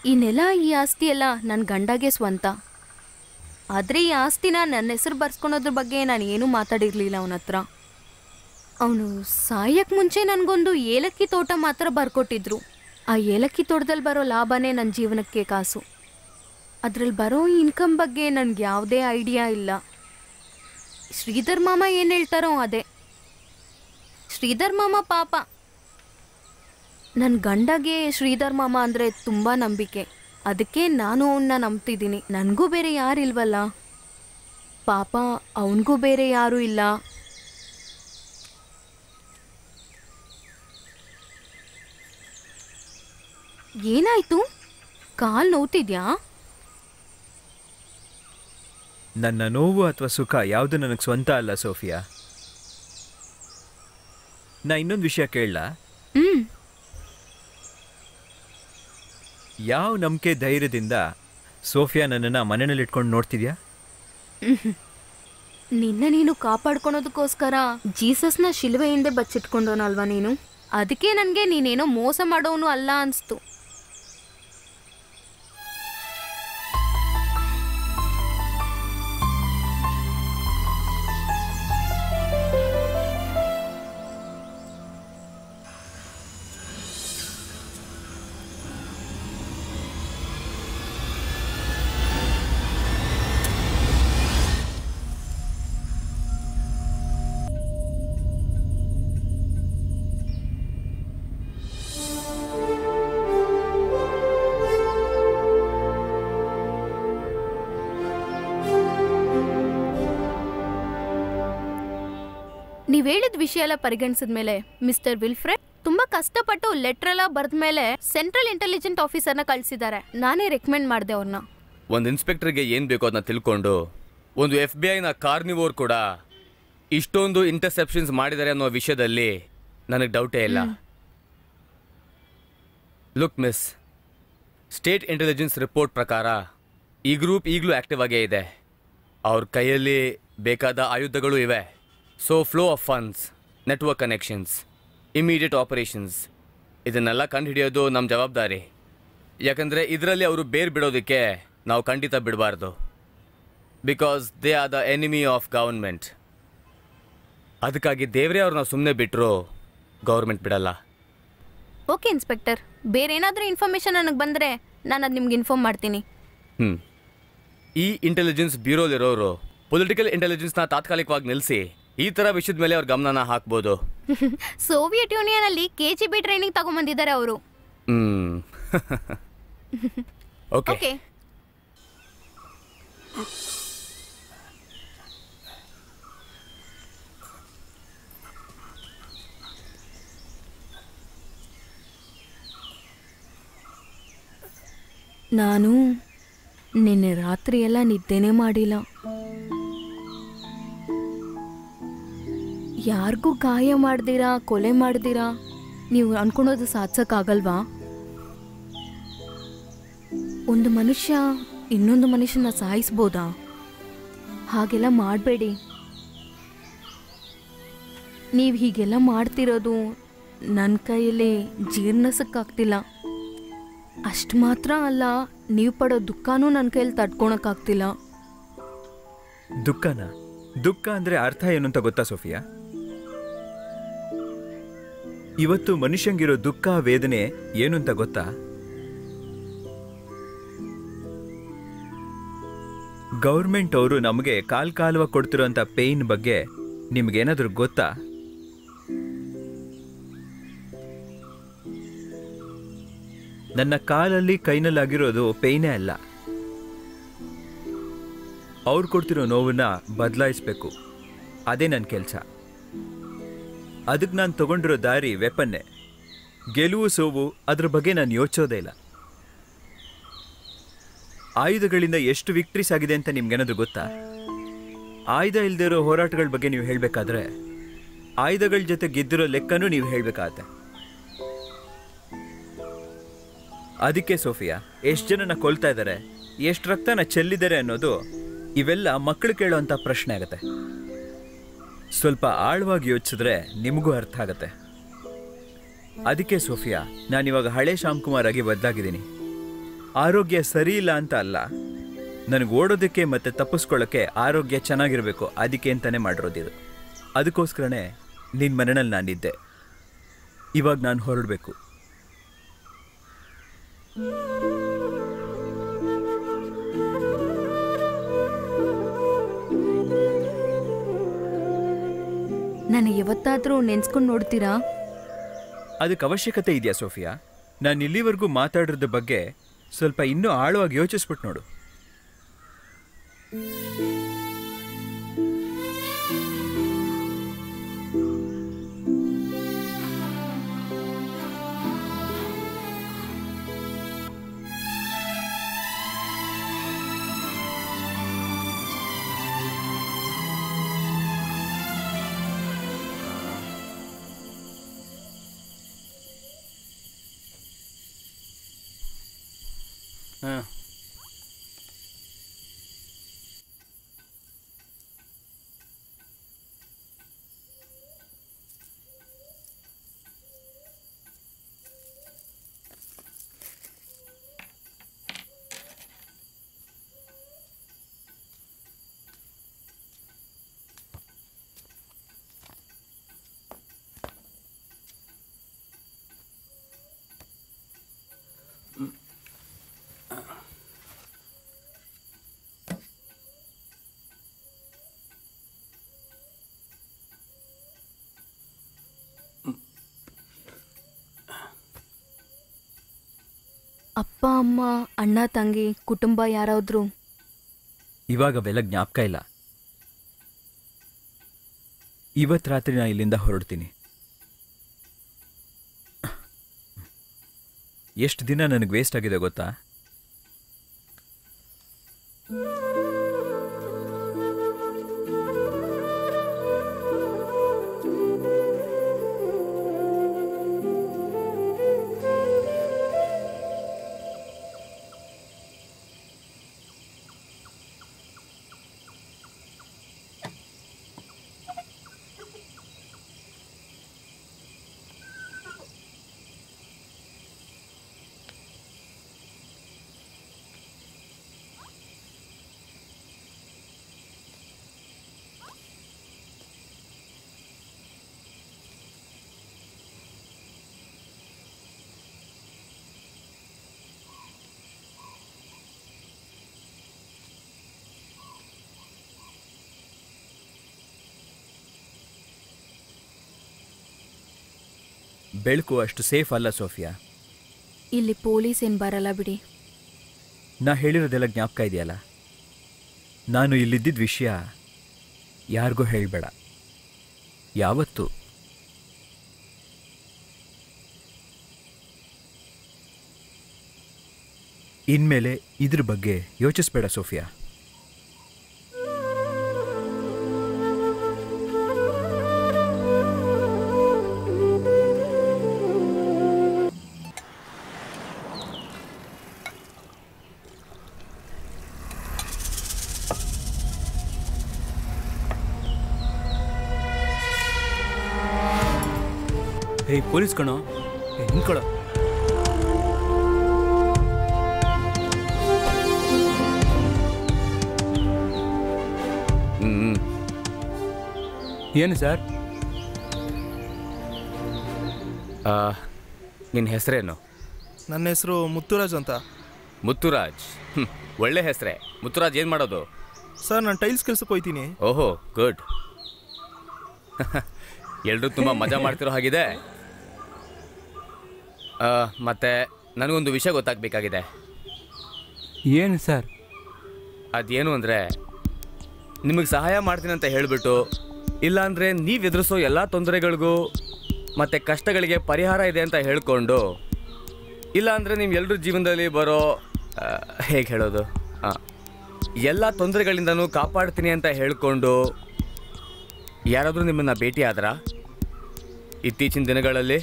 ಈ ನೆಲ ಈ ಆಸ್ತಿ ಎಲ್ಲ ನನ್ನ ಗಂಡಗೆ ಸ್ವಂತ ಆದರೆ ಈ ಆಸ್ತಿನ ನನ್ನ ಹೆಸರು ಬರ್ಸ್ಕೊಳೋದ್ರ ಬಗ್ಗೆ ನಾನು ಏನೂ ಮಾತಾಡಿರಲಿಲ್ಲ ಅವನ ಹತ್ರ ಅವನು ಸಾಯಕ್ಕೆ ಮುಂಚೆ ನನಗೊಂದು ಏಲಕ್ಕಿ ತೋಟ ಮಾತ್ರ ಬರ್ಕೊಟ್ಟಿದ್ರು ಆ ಏಲಕ್ಕಿ ತೋಟದಲ್ಲಿ ಬರೋ ಲಾಭನೇ ನನ್ನ ಜೀವನಕ್ಕೆ ಕಾಸು ಅದ್ರಲ್ಲಿ ಬರೋ ಇನ್ಕಮ್ ಬಗ್ಗೆ ನನಗೆ ಯಾವುದೇ ಐಡಿಯಾ ಇಲ್ಲ ಶ್ರೀಧರ್ ಮಾಮ ಏನು ಹೇಳ್ತಾರೋ ಅದೇ ಶ್ರೀಧರ್ ಮಾಮ ಪಾಪ ನನ್ನ ಗಂಡಗೆ ಶ್ರೀಧರ್ ಮಾಮ ಅಂದರೆ ತುಂಬ ನಂಬಿಕೆ ಅದಕ್ಕೆ ನಾನು ಅವನ್ನ ನಂಬ್ತಿದ್ದೀನಿ ನನಗೂ ಬೇರೆ ಯಾರಿಲ್ವಲ್ಲ ಪಾಪ ಅವನಿಗೂ ಬೇರೆ ಯಾರೂ ಇಲ್ಲ ಏನಾಯ್ತು ಕಾಲ್ ನೋವ್ತಿದ್ಯಾ ನನ್ನ ನೋವು ಅಥವಾ ಸುಖ ಯಾವುದು ನನಗೆ ಸ್ವಂತ ಅಲ್ಲ ಸೋಫಿಯಾ ನಾ ಇನ್ನೊಂದು ವಿಷಯ ಕೇಳಲ್ಲ ಹ್ಮ್ ಯಾವ ನಂಬಿಕೆ ಧೈರ್ಯದಿಂದ ಸೋಫಿಯಾ ನನ್ನನ್ನು ಮನೆಯಲ್ಲಿ ಇಟ್ಕೊಂಡು ನೋಡ್ತಿದ್ಯಾ ನಿನ್ನ ನೀನು ಕಾಪಾಡ್ಕೊಳೋದಕ್ಕೋಸ್ಕರ ಜೀಸಸ್ನ ಶಿಲುವೆ ಹಿಂದೆ ಬಚ್ಚಿಟ್ಕೊಂಡವನಲ್ವಾ ನೀನು ಅದಕ್ಕೆ ನನಗೆ ನೀನೇನೋ ಮೋಸ ಮಾಡೋನು ಅಲ್ಲ ಅನಿಸ್ತು ನೀವ್ ಹೇಳಿದ ವಿಷಯ ಎಲ್ಲ ಪರಿಗಣಿಸಿದ ಮೇಲೆ ಮಿಸ್ಟರ್ ವಿಲ್ಫ್ರೆಡ್ ತುಂಬಾ ಕಷ್ಟಪಟ್ಟು ಲೆಟರ್ ಎಲ್ಲ ಬರೆದ ಮೇಲೆ ಸೆಂಟ್ರಲ್ ಇಂಟೆಲಿಜೆಂಟ್ ಆಫೀಸರ್ನ ಕಳಿಸಿದ್ದಾರೆ ನಾನೇ ರೆಕಮೆಂಡ್ ಮಾಡಿದೆ ಅವ್ರನ್ನ ಒಂದು ಇನ್ಸ್ಪೆಕ್ಟರ್ಗೆ ಏನು ಬೇಕೋ ಅದನ್ನ ತಿಳ್ಕೊಂಡು ಒಂದು ಎಫ್ ಬಿ ಐನ ಕಾರ್ನಿವೋರ್ ಕೂಡ ಇಷ್ಟೊಂದು ಇಂಟರ್ಸೆಪ್ಷನ್ಸ್ ಮಾಡಿದ್ದಾರೆ ಅನ್ನೋ ವಿಷಯದಲ್ಲಿ ನನಗೆ ಡೌಟೇ ಇಲ್ಲ look miss state intelligence report ಪ್ರಕಾರ ಈ ಗ್ರೂಪ್ ಈಗಲೂ ಆಕ್ಟಿವ್ ಆಗೇ ಇದೆ ಅವ್ರ ಕೈಯಲ್ಲಿ ಬೇಕಾದ ಆಯುಧಗಳು ಇವೆ so flow of funds network connections immediate operations ಇದನ್ನೆಲ್ಲ ಕಂಡುಹಿಡಿಯೋದು ನಮ್ಮ ಜವಾಬ್ದಾರಿ ಯಾಕಂದರೆ ಇದರಲ್ಲಿ ಅವರು ಬೇರ್ ಬಿಡೋದಕ್ಕೆ ನಾವು ಖಂಡಿತ ಬಿಡಬಾರ್ದು because they are the enemy of government ಅದಕ್ಕಾಗಿ ದೇವರೇ ಅವ್ರನ್ನ ಸುಮ್ಮನೆ ಬಿಟ್ಟರು ಗೌರ್ಮೆಂಟ್ ಬಿಡಲ್ಲ ಓಕೆ ಇನ್ಸ್ಪೆಕ್ಟರ್ ಬೇರೆ ಏನಾದರೂ ಇನ್ಫಾರ್ಮೇಶನ್ ನನಗೆ ಬಂದರೆ ನಾನು ಅದು ನಿಮ್ಗೆ ಇನ್ಫಾರ್ಮ್ ಮಾಡ್ತೀನಿ ಹ್ಞೂ ಈ ಇಂಟೆಲಿಜೆನ್ಸ್ ಬ್ಯೂರೋಲಿರೋರು ಪೊಲಿಟಿಕಲ್ ಇಂಟೆಲಿಜೆನ್ಸ್ನ ತಾತ್ಕಾಲಿಕವಾಗಿ ನಿಲ್ಲಿಸಿ ಈ ಥರ ವಿಷಯದ ಮೇಲೆ ಅವ್ರ ಗಮನನ ಹಾಕ್ಬೋದು ಸೋವಿಯತ್ ಯೂನಿಯನಲ್ಲಿ ಕೆ ಜಿ ಬಿ ಟ್ರೈನಿಂಗ್ ತಗೊಂಬಂದಿದ್ದಾರೆ ಅವರು ಹ್ಞೂ ಓಕೆ ಓಕೆ ನಾನು ನಿನ್ನೆ ರಾತ್ರಿ ಎಲ್ಲ ನಿದ್ದೆನೇ ಮಾಡಿಲ್ಲ ಯಾರಿಗೂ ಗಾಯ ಮಾಡ್ದಿರಾ ಕೊಲೆ ಮಾಡ್ದಿರಾ ನೀವು ಅನ್ಕೊಳೋದು ಸಾಧಿಸೋಕ್ಕಾಗಲ್ವಾ ಒಂದು ಮನುಷ್ಯ ಇನ್ನೊಂದು ಮನುಷ್ಯನ ಸಾಯಿಸ್ಬೋದಾ ಹಾಗೆಲ್ಲ ಮಾಡಬೇಡಿ ನೀವು ಹೀಗೆಲ್ಲ ಮಾಡ್ತಿರೋದು ನನ್ನ ಕೈಯಲ್ಲಿ ಜೀರ್ಣಿಸಕ್ಕಾಗ್ತಿಲ್ಲ ಅಷ್ಟು ಮಾತ್ರ ಅಲ್ಲ ನೀವು ಪಡೋ ದುಃಖನೂ ನನ್ನ ಕೈಯಲ್ಲಿ ತಡ್ಕೊಳಕ್ಕಾಗ್ತಿಲ್ಲ ದುಃಖನ ದುಃಖ ಅಂದ್ರೆ ಅರ್ಥ ಏನು ಅಂತ ಗೊತ್ತಾ ಸೋಫಿಯಾ ಇವತ್ತು ಮನುಷ್ಯಂಗಿರೋ ದುಃಖ ವೇದನೆ ಏನು ಅಂತ ಗೊತ್ತಾ ಗೌರ್ಮೆಂಟ್ ಅವರು ನಮಗೆ ಕಾಲ್ ಕಾಲುವ ಕೊಡ್ತಿರೋಂಥ ಪೇಯ್ನ್ ಬಗ್ಗೆ ನಿಮ್ಗೇನಾದ್ರೂ ಗೊತ್ತಾ ನನ್ನ ಕಾಲಲ್ಲಿ ಕೈನಲ್ಲಾಗಿರೋದು ಪೇಯ್ನೇ ಅಲ್ಲ ಅವ್ರು ಕೊಡ್ತಿರೋ ನೋವನ್ನ ಬದಲಾಯಿಸ್ಬೇಕು ಅದೇ ನನ್ನ ಕೆಲಸ ಅದಕ್ಕೆ ನಾನು ತಗೊಂಡಿರೋ ದಾರಿ ವೆಪನ್ನೇ ಗೆಲುವು ಸೋವು ಅದ್ರ ಬಗ್ಗೆ ನಾನು ಯೋಚಿಸೋದೇ ಇಲ್ಲ ಆಯುಧಗಳಿಂದ ಎಷ್ಟು ವಿಕ್ಟ್ರೀಸ್ ಆಗಿದೆ ಅಂತ ನಿಮ್ಗೇನಾದ್ರೂ ಗೊತ್ತಾ ಆಯುಧ ಇಲ್ದೇ ಇರೋ ಹೋರಾಟಗಳ ಬಗ್ಗೆ ನೀವು ಹೇಳಬೇಕಾದ್ರೆ ಆಯುಧಗಳ ಜೊತೆ ಗೆದ್ದಿರೋ ಲೆಕ್ಕನೂ ನೀವು ಹೇಳಬೇಕಾಗತ್ತೆ ಅದಕ್ಕೆ ಸೋಫಿಯಾ ಎಷ್ಟು ಜನನ ಕೊಲ್ತಾ ಇದ್ದಾರೆ ಎಷ್ಟು ರಕ್ತನ ಚೆಲ್ಲಿದ್ದಾರೆ ಅನ್ನೋದು ಇವೆಲ್ಲ ಮಕ್ಕಳು ಕೇಳೋಂಥ ಪ್ರಶ್ನೆ ಆಗುತ್ತೆ ಸ್ವಲ್ಪ ಆಳವಾಗಿ ಯೋಚಿಸಿದ್ರೆ ನಿಮಗೂ ಅರ್ಥ ಆಗತ್ತೆ ಅದಕ್ಕೆ ಸೋಫಿಯಾ ನಾನಿವಾಗ ಹಳೆ ಶ್ಯಾಮ್ ಕುಮಾರ್ ಆಗಿ ಬದಲಾಗಿದ್ದೀನಿ ಆರೋಗ್ಯ ಸರಿ ಇಲ್ಲ ಅಂತ ಅಲ್ಲ ನನಗೆ ಓಡೋದಕ್ಕೆ ಮತ್ತೆ ತಪ್ಪಿಸ್ಕೊಳ್ಳೋಕ್ಕೆ ಆರೋಗ್ಯ ಚೆನ್ನಾಗಿರಬೇಕು ಅದಕ್ಕೆ ಅಂತಾನೆ ಮಾಡಿರೋದಿದು ಅದಕ್ಕೋಸ್ಕರನೇ ನಿನ್ನ ಮನೆಯಲ್ಲಿ ನಾನಿದ್ದೆ ಇವಾಗ ನಾನು ಹೊರಡಬೇಕು ನಾನು ಯಾವತ್ತಾದರೂ ನೆನ್ಸ್ಕೊಂಡು ನೋಡ್ತೀರಾ ಅದಕ್ಕೆ ಅವಶ್ಯಕತೆ ಇದೆಯಾ ಸೋಫಿಯಾ ನಾನು ಇಲ್ಲಿವರೆಗೂ ಮಾತಾಡಿರೋದ್ರ ಬಗ್ಗೆ ಸ್ವಲ್ಪ ಇನ್ನೂ ಆಳವಾಗಿ ಯೋಚಿಸ್ಬಿಟ್ಟು ನೋಡು ಹಾಂ ಅಪ್ಪ ಅಮ್ಮ ಅಣ್ಣ ತಂಗಿ ಕುಟುಂಬ ಯಾರಾದ್ರು ಇವಾಗ ಅವೆಲ್ಲ ಜ್ಞಾಪಕ ಇಲ್ಲ ಇವತ್ತು ರಾತ್ರಿ ನಾನು ಇಲ್ಲಿಂದ ಹೊರಡ್ತೀನಿ ಎಷ್ಟು ದಿನ ನನಗೆ ವೇಸ್ಟ್ ಆಗಿದೆ ಗೊತ್ತಾ ಬೆಳಕು ಅಷ್ಟು ಸೇಫ್ ಅಲ್ಲ ಸೋಫಿಯಾ ಇಲ್ಲಿ ಪೊಲೀಸ್ ಏನು ಬರಲ್ಲ ಬಿಡಿ ನಾ ಹೇಳಿರೋದೆಲ್ಲ ಜ್ಞಾಪಕ ಇದೆಯಲ್ಲ ನಾನು ಇಲ್ಲಿದ್ದಿದ್ದ ವಿಷಯ ಯಾರಿಗೂ ಹೇಳಬೇಡ ಯಾವತ್ತು ಇನ್ಮೇಲೆ ಇದ್ರ ಬಗ್ಗೆ ಯೋಚಿಸ್ಬೇಡ ಸೋಫಿಯಾ ಏಯ್ ಪೊಲೀಸ್ ಕಣೋ ಏ ನಿಂತ್ಕೊಳ್ಳೋ ಹ್ಮ್ ಏನು ಸರ್ ನಿನ್ನ ಹೆಸರೇನು ನನ್ನ ಹೆಸರು ಮುತ್ತುರಾಜ್ ಅಂತ ಮುತ್ತುರಾಜ್ ಹ್ಮ್, ಒಳ್ಳೆ ಹೆಸರೇ ಮುತ್ತುರಾಜ್ ಏನು ಮಾಡೋದು ಸರ್ ನಾನು ಟೈಲ್ಸ್ ಕೆಲ್ಸಕ್ಕೆ ಹೋಯ್ತೀನಿ ಓಹೋ ಗುಡ್ ಎಲ್ಲರೂ ತುಂಬ ಮಜಾ ಮಾಡ್ತಿರೋ ಹಾಗಿದೆ ಆ, ಮತ್ತೆ ನನಗೊಂದು ವಿಷಯ ಗೊತ್ತಾಗಬೇಕಾಗಿದೆ ಏನು ಸರ್ ಅದೇನು ಅಂದರೆ ನಿಮಗೆ ಸಹಾಯ ಮಾಡ್ತೀನಿ ಅಂತ ಹೇಳಿಬಿಟ್ಟು ಇಲ್ಲಾಂದರೆ ನೀವು ಎದುರಿಸೋ ಎಲ್ಲ ತೊಂದರೆಗಳಿಗೂ ಮತ್ತು ಕಷ್ಟಗಳಿಗೆ ಪರಿಹಾರ ಇದೆ ಅಂತ ಹೇಳ್ಕೊಂಡು ಇಲ್ಲಾಂದರೆ ನೀವು ಎಲ್ಲರ ಜೀವನದಲ್ಲಿ ಬರೋ ಹೇಗೆ ಹೇಳೋದು ಹಾಂ ಎಲ್ಲ ತೊಂದರೆಗಳಿಂದನೂ ಕಾಪಾಡ್ತೀನಿ ಅಂತ ಹೇಳ್ಕೊಂಡು ಯಾರಾದರೂ ನಿಮ್ಮನ್ನು ಭೇಟಿ ಆದ್ರಾ ಇತ್ತೀಚಿನ ದಿನಗಳಲ್ಲಿ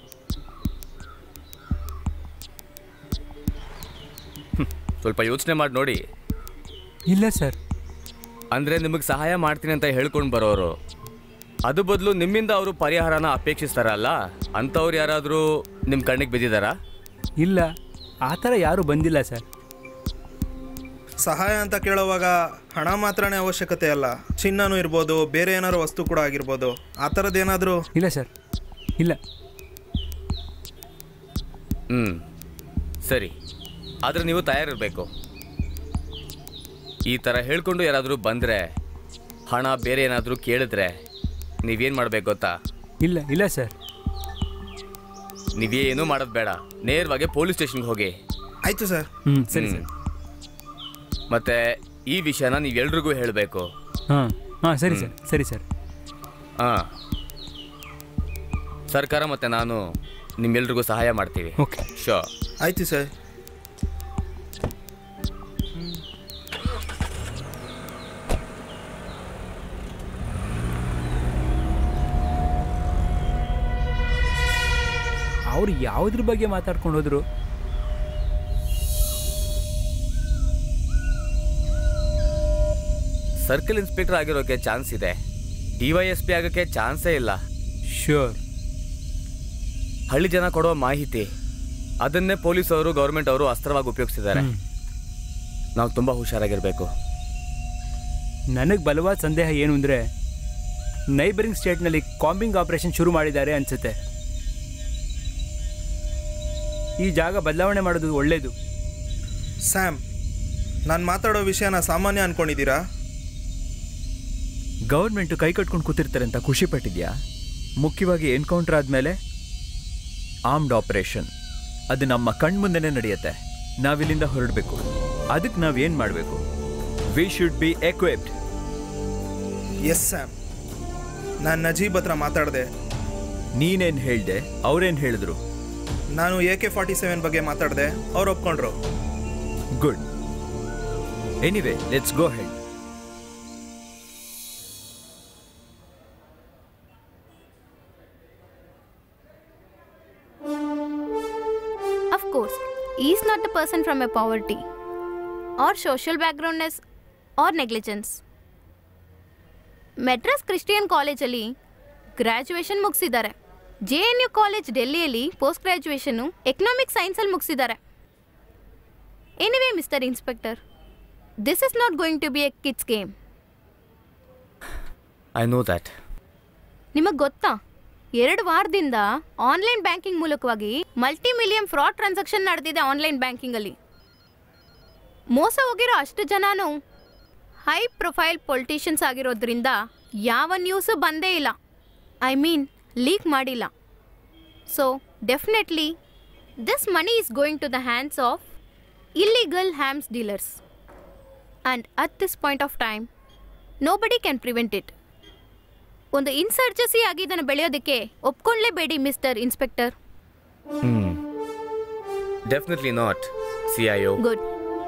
ಹ್ಮ್, ಸ್ವಲ್ಪ ಯೋಚನೆ ಮಾಡಿ ನೋಡಿ ಇಲ್ಲ ಸರ್ ಅಂದರೆ ನಿಮಗೆ ಸಹಾಯ ಮಾಡ್ತೀನಿ ಅಂತ ಹೇಳ್ಕೊಂಡು ಬರೋರು ಅದು ಬದಲು ನಿಮ್ಮಿಂದ ಅವರು ಪರಿಹಾರನ ಅಪೇಕ್ಷಿಸ್ತಾರಲ್ಲ ಅಂಥವ್ರು ಯಾರಾದರೂ ನಿಮ್ಮ ಕಣ್ಣಿಗೆ ಬಿದ್ದಿದ್ದಾರಾ ಇಲ್ಲ ಆ ಥರ ಯಾರೂ ಬಂದಿಲ್ಲ ಸರ್ ಸಹಾಯ ಅಂತ ಕೇಳೋವಾಗ ಹಣ ಮಾತ್ರನೇ ಅವಶ್ಯಕತೆ ಅಲ್ಲ ಚಿನ್ನನೂ ಇರ್ಬೋದು ಬೇರೆ ಏನಾದ್ರು ವಸ್ತು ಕೂಡ ಆಗಿರ್ಬೋದು ಆ ಥರದ್ದೇನಾದರೂ ಇಲ್ಲ ಸರ್ ಇಲ್ಲ ಹ್ಞೂ ಸರಿ ಆದರೆ ನೀವು ತಯಾರಿರಬೇಕು ಈ ಥರ ಹೇಳ್ಕೊಂಡು ಯಾರಾದರೂ ಬಂದರೆ ಹಣ ಬೇರೆ ಏನಾದರೂ ಕೇಳಿದ್ರೆ ನೀವೇನು ಮಾಡ್ಬೇಕು ಗೊತ್ತಾ ಇಲ್ಲ ಇಲ್ಲ ಸರ್ ನೀವೇನೂ ಮಾಡೋದು ಬೇಡ ನೇರವಾಗಿ ಪೊಲೀಸ್ ಸ್ಟೇಷನ್ಗೆ ಹೋಗಿ ಆಯಿತು ಸರ್ ಹ್ಞೂ ಸರಿ ಹ್ಮ್. ಸರ್ ಮತ್ತೆ ಈ ವಿಷಯನ ನೀವೆಲ್ರಿಗೂ ಹೇಳಬೇಕು ಹಾಂ ಹಾಂ ಸರಿ ಸರ್ ಸರಿ ಸರ್ ಹಾಂ ಸರ್ಕಾರ ಮತ್ತು ನಾನು ನಿಮ್ಮೆಲ್ರಿಗೂ ಸಹಾಯ ಮಾಡ್ತೀವಿ ಓಕೆ ಶೋ ಆಯಿತು ಸರ್ ಅವ್ರು ಯಾವುದ್ರ ಬಗ್ಗೆ ಮಾತಾಡ್ಕೊಂಡು ಹೋದ್ರು ಸರ್ಕಲ್ ಇನ್ಸ್ಪೆಕ್ಟರ್ ಆಗಿರೋಕ್ಕೆ ಚಾನ್ಸ್ ಇದೆ ಡಿ ವೈ ಎಸ್ ಪಿ ಆಗೋಕ್ಕೆ ಚಾನ್ಸೇ ಇಲ್ಲ ಶ್ಯೂರ್ ಹಳ್ಳಿ ಜನ ಕೊಡೋ ಮಾಹಿತಿ ಅದನ್ನೇ ಪೊಲೀಸ್ ಅವರು ಗೌರ್ಮೆಂಟ್ ಅವರು ಅಸ್ತ್ರವಾಗಿ ಉಪಯೋಗಿಸಿದ್ದಾರೆ ನಾವು ತುಂಬ ಹುಷಾರಾಗಿರಬೇಕು ನನಗೆ ಬಲವಾದ ಸಂದೇಹ ಏನು ಅಂದರೆ ನೈಬರಿಂಗ್ ಸ್ಟೇಟ್ನಲ್ಲಿ ಕಾಂಬಿಂಗ್ ಆಪರೇಷನ್ ಶುರು ಮಾಡಿದ್ದಾರೆ ಅನಿಸುತ್ತೆ ಈ ಜಾಗ ಬದಲಾವಣೆ ಮಾಡೋದು ಒಳ್ಳೆಯದು ಸ್ಯಾಮ್ ನಾನು ಮಾತಾಡೋ ವಿಷಯನ ಸಾಮಾನ್ಯ ಅನ್ಕೊಂಡಿದ್ದೀರಾ ಗೌರ್ಮೆಂಟು ಕೈ ಕಟ್ಕೊಂಡು ಕೂತಿರ್ತಾರೆ ಅಂತ ಖುಷಿ ಪಟ್ಟಿದ್ಯಾ ಮುಖ್ಯವಾಗಿ ಎನ್ಕೌಂಟರ್ ಆದಮೇಲೆ ಆರ್ಮ್ಡ್ ಆಪರೇಷನ್ ಅದು ನಮ್ಮ ಕಣ್ಮುಂದೆನೇ ನಡೆಯುತ್ತೆ ನಾವಿಲ್ಲಿಂದ ಹೊರಡಬೇಕು ಅದಕ್ಕೆ ನಾವೇನು ಮಾಡಬೇಕು we should be equipped yes Sam ನಾನು ನಜೀಬ್ ಹತ್ರ ಮಾತಾಡಿದೆ ನೀನೇನು ಹೇಳ್ದೆ ಅವ್ರೇನು ಹೇಳಿದ್ರು ನಾನು ಎ ಕೆ ಫಾರ್ಟಿ ಸೆವೆನ್ ಬಗ್ಗೆ ಮಾತಾಡಿದೆ ಅವ್ರು ಒಪ್ಕೊಂಡ್ರು good anyway let's go head Of course, he is not a person from a poverty or social backgroundness or negligence. Madras Christian ಕಾಲೇಜಲ್ಲಿ ಗ್ರ್ಯಾಜುಯೇಷನ್ ಮುಗಿಸಿದ್ದಾರೆ ಜೆ ಎನ್ ಯು ಕಾಲೇಜ್ ಡೆಲ್ಲಿಯಲ್ಲಿ ಪೋಸ್ಟ್ ಗ್ರ್ಯಾಜುಯೇಷನ್ನು ಎಕನಾಮಿಕ್ ಸೈನ್ಸಲ್ಲಿ ಮುಗಿಸಿದ್ದಾರೆ anyway mister inspector this is not going to be a kids game I know that ನಿಮಗೆ ಗೊತ್ತಾ ಎರಡು ವಾರದಿಂದ ಆನ್ಲೈನ್ ಬ್ಯಾಂಕಿಂಗ್ ಮೂಲಕವಾಗಿ ಮಲ್ಟಿ ಮಿಲಿಯನ್ ಫ್ರಾಡ್ ಟ್ರಾನ್ಸಾಕ್ಷನ್ ನಡೆದಿದೆ ಆನ್ಲೈನ್ ಬ್ಯಾಂಕಿಂಗಲ್ಲಿ ಮೋಸ ಹೋಗಿರೋ ಅಷ್ಟು ಜನನು ಹೈ ಪ್ರೊಫೈಲ್ ಪೊಲಿಟಿಷಿಯನ್ಸ್ ಆಗಿರೋದ್ರಿಂದ ಯಾವ ನ್ಯೂಸು ಬಂದೇ ಇಲ್ಲ ಐ ಮೀನ್ ಲೀಕ್ ಮಾಡಿಲ್ಲ so definitely this money is going to the hands of illegal arms dealers and at this point of time nobody can prevent it ಒಂದು ಇನ್ಸರ್ಜಸಿ ಆಗಿ ಇದನ್ನು ಬೆಳೆಯೋದಕ್ಕೆ ಒಪ್ಕೊಳ್ಳೇಬೇಡಿ mister inspector hmm definitely not C I O good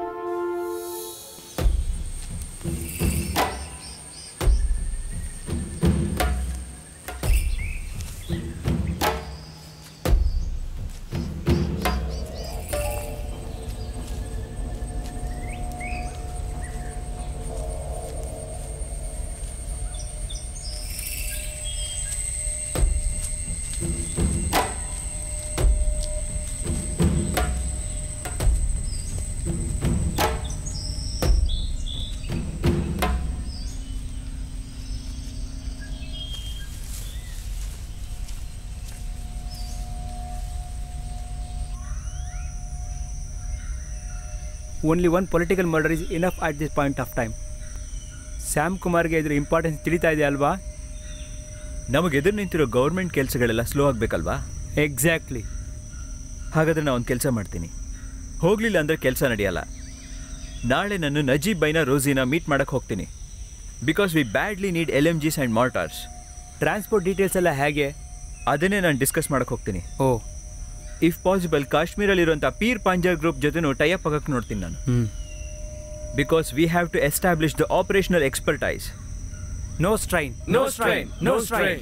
only one political murder is enough at this point of time Sam ಕುಮಾರ್ಗೆ ಇದ್ರ ಇಂಪಾರ್ಟೆನ್ಸ್ ತಿಳಿತಾ ಇದೆ ಅಲ್ವಾ ನಮಗೆ ಎದುರು ನಿಂತಿರೋ ಗೌರ್ಮೆಂಟ್ ಕೆಲಸಗಳೆಲ್ಲ ಸ್ಲೋ ಆಗಬೇಕಲ್ವಾ ಎಕ್ಸಾಕ್ಟ್ಲಿ ಹಾಗಾದ್ರೆ ನಾನು ಒಂದು ಕೆಲಸ ಮಾಡ್ತೀನಿ ಹೋಗಲಿಲ್ಲ ಅಂದರೆ ಕೆಲಸ ನಡೆಯಲ್ಲ ನಾಳೆ ನಾನು ನಜೀಬ್ ಬೈನ ರೋಸಿನ ಮೀಟ್ ಮಾಡಕ್ಕೆ ಹೋಗ್ತೀನಿ because we badly need L M Gs and mortars transport details ಎಲ್ಲ ಹೇಗೆ ಅದನ್ನೇ ನಾನು ಡಿಸ್ಕಸ್ ಮಾಡಕ್ಕೆ ಹೋಗ್ತೀನಿ ಓ ಇಫ್ ಪಾಸಿಬಲ್ ಕಾಶ್ಮೀರಲ್ಲಿರುವಂಥ ಪೀರ್ ಪಾಂಜರ್ ಗ್ರೂಪ್ ಜೊತೆನೂ ಟೈಅಪ್ ಆಗಕ್ಕೆ ನೋಡ್ತೀನಿ ನಾನು ಹ್ಞೂ because we have to establish the operational expertise no strain no strain no strain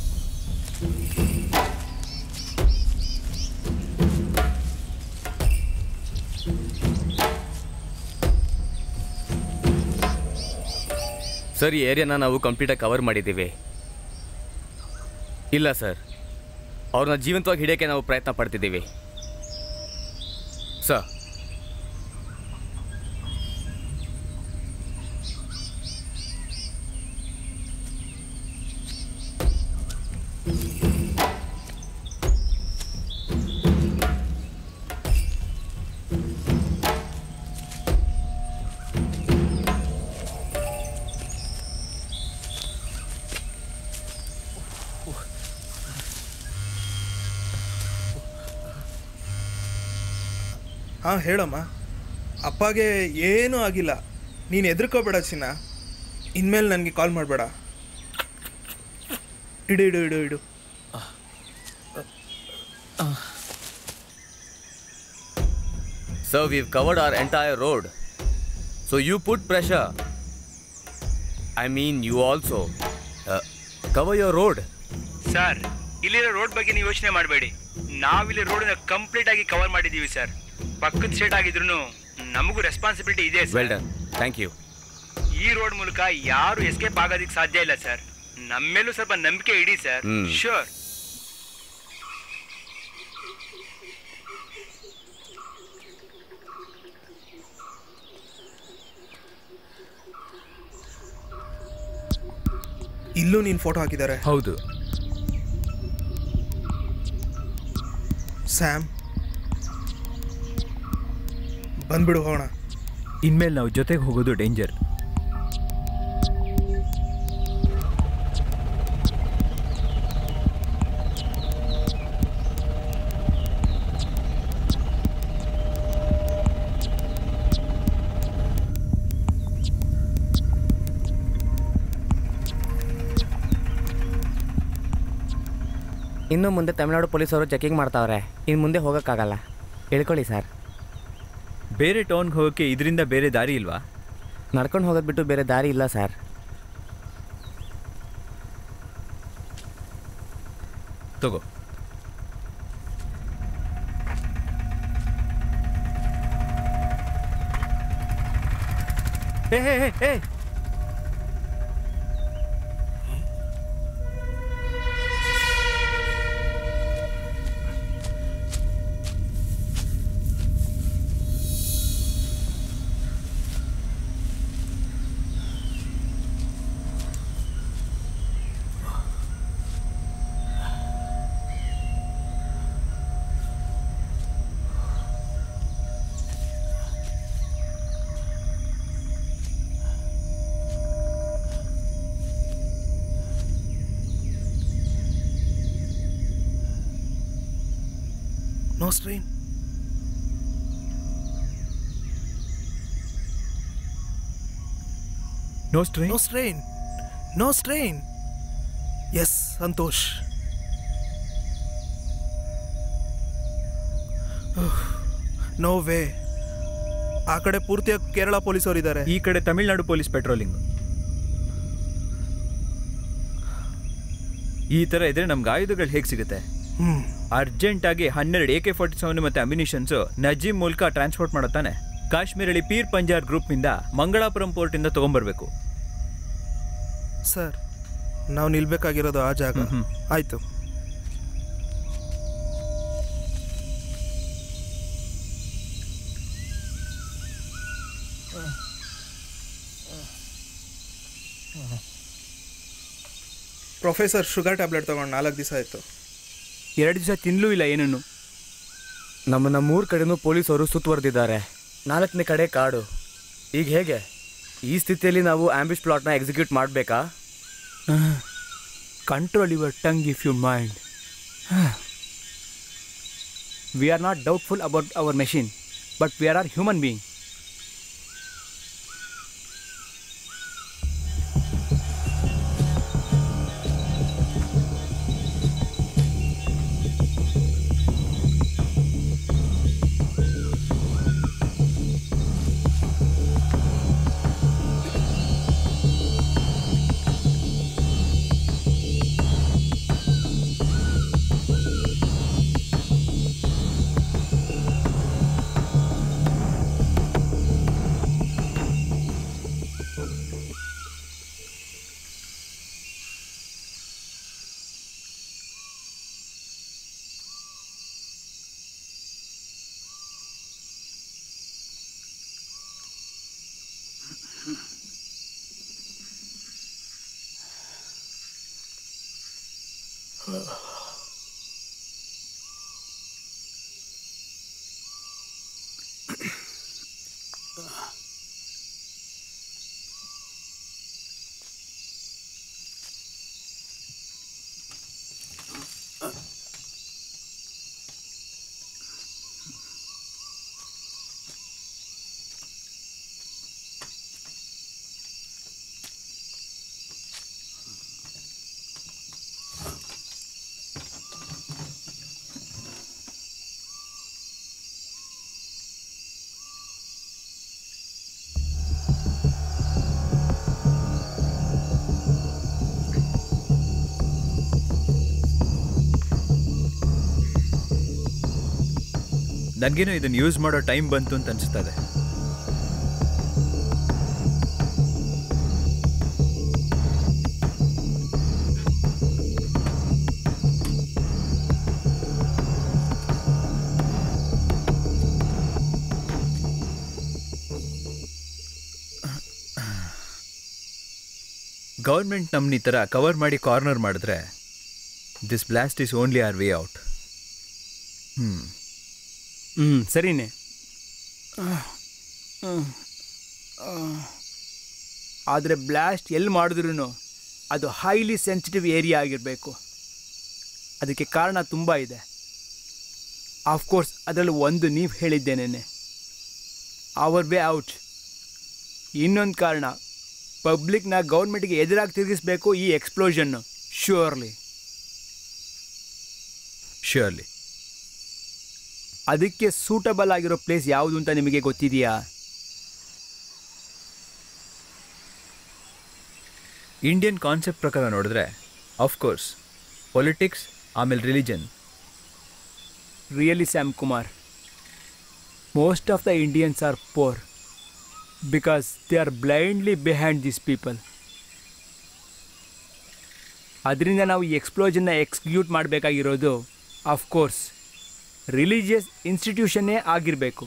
sir ಈ ಏರಿಯಾನ ನಾವು ಕಂಪ್ಲೀಟಾಗಿ ಕವರ್ ಮಾಡಿದ್ದೀವಿ ಇಲ್ಲ ಸರ್ ಅವ್ರನ್ನ ಜೀವಂತವಾಗಿ ಹಿಡಿಯೋಕ್ಕೆ ನಾವು ಪ್ರಯತ್ನ ಪಡ್ತಿದ್ದೀವಿ ಸರ್ ಹಾಂ ಹೇಳಮ್ಮ ಅಪ್ಪಗೆ ಏನೂ ಆಗಿಲ್ಲ ನೀನು ಹೆದರ್ಕೋಬೇಡ ಚಿನ್ನ ಇನ್ಮೇಲೆ ನನಗೆ ಕಾಲ್ ಮಾಡಬೇಡ ಇಡು ಇಡು ಇಡು ಇಡು Sir, we've covered our entire road. So you put pressure. I mean, you also. Uh, cover your road. Sir ಇಲ್ಲಿರೋ ರೋಡ್ ಬಗ್ಗೆ ನೀವು ಯೋಚನೆ ಮಾಡಬೇಡಿ ನಾವಿಲ್ಲಿ ರೋಡನ್ನ ಕಂಪ್ಲೀಟ್ ಆಗಿ ಕವರ್ ಮಾಡಿದ್ದೀವಿ ಸರ್ ಪಕ್ಕದ ಸ್ಟೇಟ್ ಆಗಿದ್ರು ನಮಗೂ ರೆಸ್ಪಾನ್ಸಿಬಿಲಿಟಿ ಇದೆ Well sir done. Thank you. ಈ ರೋಡ್ ಮೂಲಕ ಯಾರು ಎಸ್ಕೇಪ್ ಆಗೋದಕ್ಕೆ ಸಾಧ್ಯ ಇಲ್ಲ ಸರ್ ನಮ್ಮೇಲೂ ಸ್ವಲ್ಪ ನಂಬಿಕೆ ಇಡಿ ಸರ್ ಹ್ಮ್. ಶೋರ್ ಇಲ್ಲೂ ನೀನು ಫೋಟೋ ಹಾಕಿದ್ದಾರೆ ಹೌದು ಸ್ಯಾಮ್ ಬಂದ್ಬಿಡು ಹೋಗೋಣ ಇನ್ಮೇಲೆ ನಾವು ಜೊತೆಗೆ ಹೋಗೋದು ಡೇಂಜರ್ ಇನ್ನು ಮುಂದೆ ತಮಿಳ್ನಾಡು ಪೊಲೀಸರು ಚೆಕಿಂಗ್ ಮಾಡ್ತಾವ್ರೆ ಇನ್ನು ಮುಂದೆ ಹೋಗೋಕ್ಕಾಗಲ್ಲ ಹೇಳ್ಕೊಳ್ಳಿ ಸರ್ ಬೇರೆ ಟೌನ್ಗೆ ಹೋಗೋಕ್ಕೆ ಇದರಿಂದ ಬೇರೆ ದಾರಿ ಇಲ್ವಾ ನಡ್ಕೊಂಡು ಹೋಗೋದು ಬಿಟ್ಟು ಬೇರೆ ದಾರಿ ಇಲ್ಲ ಸರ್ ತಗೋ ಏ hey hey hey no strain no strain no strain no strain yes Santosh no way ಆ ಕಡೆ ಪೂರ್ತಿಯಾಗಿ ಕೇರಳ ಪೊಲೀಸರು ಇದ್ದಾರೆ ಈ ಕಡೆ ತಮಿಳ್ನಾಡು ಪೊಲೀಸ್ ಪೆಟ್ರೋಲಿಂಗ್ ಈ ಥರ ಇದ್ರೆ ನಮ್ಗೆ ಆಯುಧಗಳು ಹೇಗೆ ಸಿಗುತ್ತೆ ಹ್ಮ್ ಅರ್ಜೆಂಟಾಗಿ ಹನ್ನೆರಡು ಎ ಕೆ ಫಾರ್ಟಿ ಸೆವೆನ್ ಮತ್ತು ಅಮ್ಯುನಿಷನ್ಸು ನಜೀಮ್ ಮೂಲಕ ಟ್ರಾನ್ಸ್ಪೋರ್ಟ್ ಮಾಡುತ್ತಾನೆ ಕಾಶ್ಮೀರಲ್ಲಿ ಪೀರ್ ಪಂಜಾರ್ ಗ್ರೂಪ್ನಿಂದ ಮಂಗಳಾಪುರಂ ಪೋರ್ಟಿಂದ ತೊಗೊಂಬರ್ಬೇಕು ಸರ್ ನಾವು ನಿಲ್ಬೇಕಾಗಿರೋದು ಆ ಜಾಗ ಹ್ಮ್, ಹ್ಮ್. ಆಯ್ತು ಪ್ರೊಫೆಸರ್ ಶುಗರ್ ಟ್ಯಾಬ್ಲೆಟ್ ತಗೊಂಡು ನಾಲ್ಕು ದಿವಸ ಆಯಿತು ಎರಡು ದಿವಸ ತಿನ್ಲೂ ಇಲ್ಲ ಏನನ್ನು ನಮ್ಮನ್ನ ಮೂರು ಕಡೆನೂ ಪೊಲೀಸರು ಸುತ್ತುವರೆದಿದ್ದಾರೆ ನಾಲ್ಕನೇ ಕಡೆ ಕಾಡು ಈಗ ಹೇಗೆ ಈ ಸ್ಥಿತಿಯಲ್ಲಿ ನಾವು ಆಂಬಿಷ್ ಪ್ಲಾಟ್ನ ಎಕ್ಸಿಕ್ಯೂಟ್ ಮಾಡಬೇಕಾ control your tongue if you mind we are not doubtful about our machine but we are are human being ನನಗೇನೋ ಇದನ್ನು ಯೂಸ್ ಮಾಡೋ ಟೈಮ್ ಬಂತು ಅಂತ ಅನಿಸ್ತದೆ ಗೌರ್ಮೆಂಟ್ ನಮ್ಮನ್ನ ಈ ಥರ ಕವರ್ ಮಾಡಿ ಕಾರ್ನರ್ ಮಾಡಿದ್ರೆ this blast is only our way out ಹ್ಞೂ ಹ್ಞೂ ಸರಿನೇ ಆದರೆ ಬ್ಲಾಸ್ಟ್ ಎಲ್ಲಿ ಮಾಡಿದ್ರೂ ಅದು ಹೈಲಿ ಸೆನ್ಸಿಟಿವ್ ಏರಿಯಾ ಆಗಿರಬೇಕು ಅದಕ್ಕೆ ಕಾರಣ ತುಂಬ ಇದೆ ಆಫ್ಕೋರ್ಸ್ ಅದರಲ್ಲಿ ಒಂದು ನೀವು ಹೇಳಿದ್ದೇನೆ ಅವರ್ ವೇ ಔಟ್ ಇನ್ನೊಂದು ಕಾರಣ ಪಬ್ಲಿಕ್ನ ಗೌರ್ಮೆಂಟ್ಗೆ ಎದುರಾಗಿ ತಿರುಗಿಸ್ಬೇಕು ಈ ಎಕ್ಸ್ಪ್ಲೋಷನ್ನು ಶ್ಯೂರ್ಲಿ ಶ್ಯೂರ್ಲಿ ಅದಕ್ಕೆ ಸೂಟಬಲ್ ಆಗಿರೋ ಪ್ಲೇಸ್ ಯಾವುದು ಅಂತ ನಿಮಗೆ ಗೊತ್ತಿದೆಯಾ ಇಂಡಿಯನ್ ಕಾನ್ಸೆಪ್ಟ್ ಪ್ರಕಾರ ನೋಡಿದ್ರೆ ಆಫ್ಕೋರ್ಸ್ ಪೊಲಿಟಿಕ್ಸ್ ಆಮೇಲೆ religion really Sam Kumar. Most of the Indians are poor because they are blindly behind these people. ಅದರಿಂದ ನಾವು ಈ ಎಕ್ಸ್ಪ್ಲೋಜನ್ನ ಎಕ್ಸಿಕ್ಯೂಟ್ ಮಾಡಬೇಕಾಗಿರೋದು ಅಫ್ಕೋರ್ಸ್ ರಿಲಿಜಿಯಸ್ ಇನ್ಸ್ಟಿಟ್ಯೂಷನ್ನೇ ಆಗಿರಬೇಕು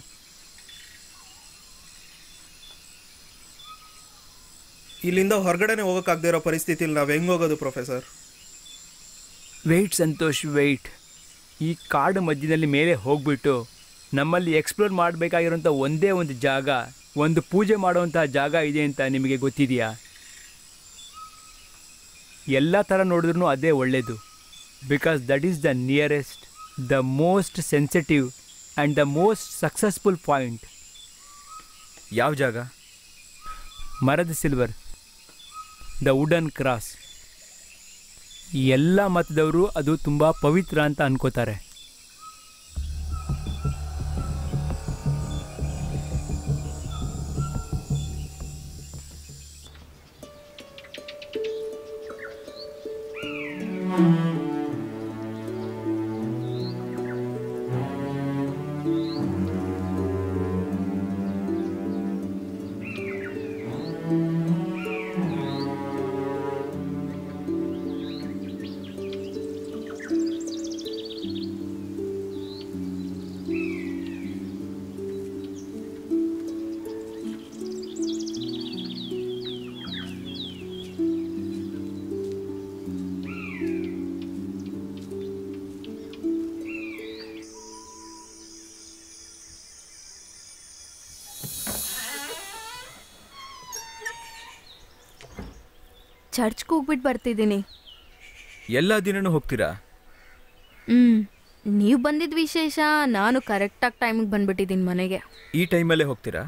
ಇಲ್ಲಿಂದ ಹೊರಗಡೆನೆ ಹೋಗೋಕ್ಕಾಗದೇ ಇರೋ ಪರಿಸ್ಥಿತಿಲಿ ನಾವು ಹೆಂಗೆ ಹೋಗೋದು ಪ್ರೊಫೆಸರ್ ವೆಯ್ಟ್ ಸಂತೋಷ್ ವೆಯ್ಟ್ ಈ ಕಾಡು ಮಧ್ಯದಲ್ಲಿ ಮೇಲೆ ಹೋಗ್ಬಿಟ್ಟು ನಮ್ಮಲ್ಲಿ ಎಕ್ಸ್ಪ್ಲೋರ್ ಮಾಡಬೇಕಾಗಿರೋಂಥ ಒಂದೇ ಒಂದು ಜಾಗ ಒಂದು ಪೂಜೆ ಮಾಡುವಂತಹ ಜಾಗ ಇದೆ ಅಂತ ನಿಮಗೆ ಗೊತ್ತಿದೆಯಾ ಎಲ್ಲ ಥರ ನೋಡಿದ್ರೂ ಅದೇ ಒಳ್ಳೆಯದು because that is the nearest the most sensitive and the most successful point ಯಾವ ಜಾಗ ಮರದ ಸಿಲ್ವರ್ ದ ವುಡನ್ ಕ್ರಾಸ್ ಎಲ್ಲ ಮತದವರು ಅದು ತುಂಬ ಪವಿತ್ರ ಅಂತ ಅನ್ಕೋತಾರೆ ಚರ್ಚ್ಗೆ ಹೋಗ್ಬಿಟ್ಟು ಬರ್ತಿದ್ದೀನಿ ಎಲ್ಲ ದಿನನೂ ಹೋಗ್ತೀರಾ ಹ್ಞೂ ನೀವು ಬಂದಿದ್ದ ವಿಶೇಷ ನಾನು ಕರೆಕ್ಟಾಗಿ ಟೈಮಿಗೆ ಬಂದ್ಬಿಟ್ಟಿದ್ದೀನಿ ಮನೆಗೆ ಈ ಟೈಮಲ್ಲೇ ಹೋಗ್ತೀರಾ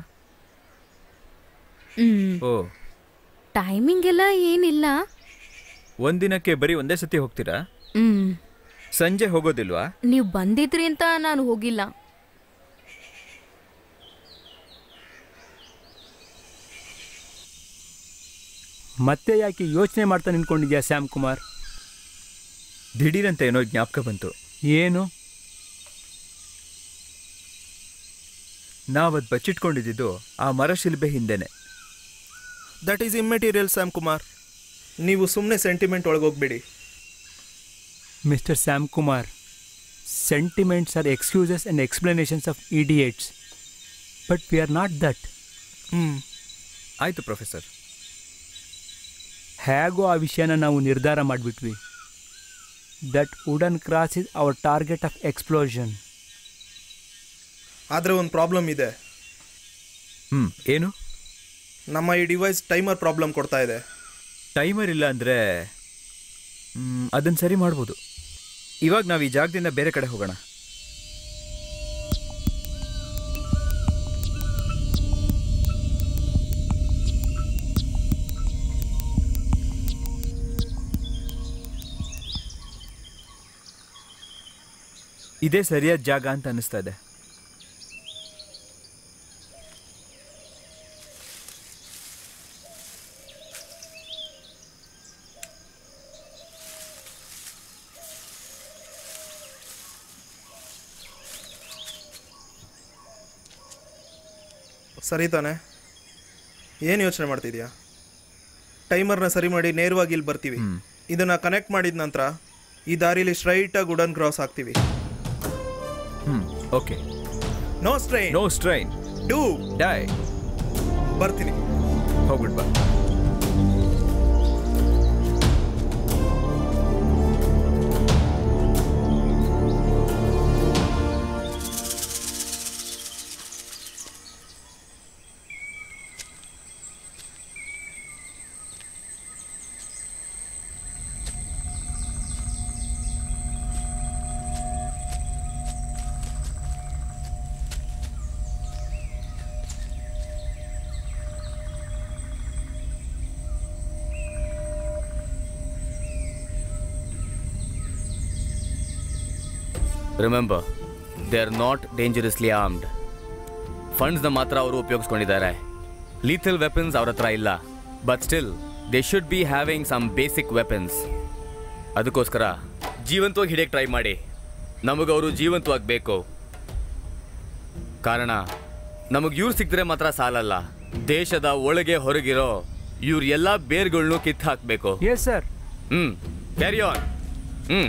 ಹ್ಞೂ ಓ ಟೈಮಿಂಗ್ ಎಲ್ಲ ಏನಿಲ್ಲ ಒಂದಿನಕ್ಕೆ ಬರೀ ಒಂದೇ ಸತಿ ಹೋಗ್ತೀರಾ ಹ್ಞೂ ಸಂಜೆ ಹೋಗೋದಿಲ್ವಾ ನೀವು ಬಂದಿದ್ರಿ ಅಂತ ನಾನು ಹೋಗಿಲ್ಲ ಮತ್ತೆ ಯಾಕೆ ಯೋಚನೆ ಮಾಡ್ತಾ ನಿಂತ್ಕೊಂಡಿದ್ಯಾ ಶ್ಯಾಮ್ ಕುಮಾರ್ ದಿಢೀರಂತ ಏನೋ ಜ್ಞಾಪಕ ಬಂತು ಏನು ನಾವದು ಬಚ್ಚಿಟ್ಕೊಂಡಿದ್ದು ಆ ಮರಶಿಲ್ಬೆ ಹಿಂದೆನೆ that is immaterial Sam Kumar ನೀವು ಸುಮ್ಮನೆ ಸೆಂಟಿಮೆಂಟ್ ಒಳಗೆ ಹೋಗ್ಬೇಡಿ mister Sam Kumar sentiments are excuses and explanations of idiots but we are not that ಹ್ಞೂ ಆಯಿತು ಪ್ರೊಫೆಸರ್ ಹೇಗೋ ಆ ವಿಷಯನ ನಾವು ನಿರ್ಧಾರ ಮಾಡಿಬಿಟ್ವಿ that wooden cross is our target of explosion ಆದರೆ ಒಂದು ಪ್ರಾಬ್ಲಮ್ ಇದೆ ಹ್ಞೂ ಏನು ನಮ್ಮ ಈ ಡಿವೈಸ್ ಟೈಮರ್ ಪ್ರಾಬ್ಲಮ್ ಕೊಡ್ತಾ ಇದೆ ಟೈಮರ್ ಇಲ್ಲ ಅಂದರೆ ಅದನ್ನು ಸರಿ ಮಾಡ್ಬೋದು ಇವಾಗ ನಾವು ಈ ಜಾಗದಿಂದ ಬೇರೆ ಕಡೆ ಹೋಗೋಣ ಇದೇ ಸರಿಯಾದ ಜಾಗ ಅಂತ ಅನಿಸ್ತಾ ಇದೆ ಸರಿ ತಾನೆ ಏನು ಯೋಚನೆ ಮಾಡ್ತಿದ್ಯಾ ಟೈಮರ್ನ ಸರಿ ಮಾಡಿ ನೇರವಾಗಿ ಇಲ್ಲಿ ಬರ್ತೀವಿ ಇದನ್ನ ಕನೆಕ್ಟ್ ಮಾಡಿದ ನಂತರ ಈ ದಾರಿಲಿ ಸ್ಟ್ರೈಟಾಗಿ ವುಡನ್ ಕ್ರಾಸ್ ಆಗ್ತೀವಿ hmm okay no strain no strain do die ಬರ್ತೀನಿ ಹೋಗ್ಬಿಟ್ ಬಾ remember they are not dangerously armed ಫಂಡ್ಸ್ನ ಮಾತ್ರ ಅವರು ಉಪಯೋಗಿಸ್ಕೊಂಡಿದ್ದಾರೆ ಲೀಥಲ್ ವೆಪನ್ಸ್ ಅವ್ರ ಹತ್ರ ಇಲ್ಲ but still they should be having some basic weapons ಅದಕ್ಕೋಸ್ಕರ ಜೀವಂತವಾಗಿ ಹಿಡಿಯಕ್ಕೆ ಟ್ರೈ ಮಾಡಿ ನಮಗೆ ಅವರು ಜೀವಂತವಾಗಿ ಬೇಕು ಕಾರಣ ನಮಗೆ ಇವ್ರು ಸಿಕ್ಕಿದ್ರೆ ಮಾತ್ರ ಸಾಲಲ್ಲ ದೇಶದ ಒಳಗೆ ಹೊರಗಿರೋ ಇವ್ರ ಎಲ್ಲ ಬೇರ್ಗಳ್ನು ಕಿತ್ತು ಹಾಕಬೇಕು yes sir hmm carry on hmm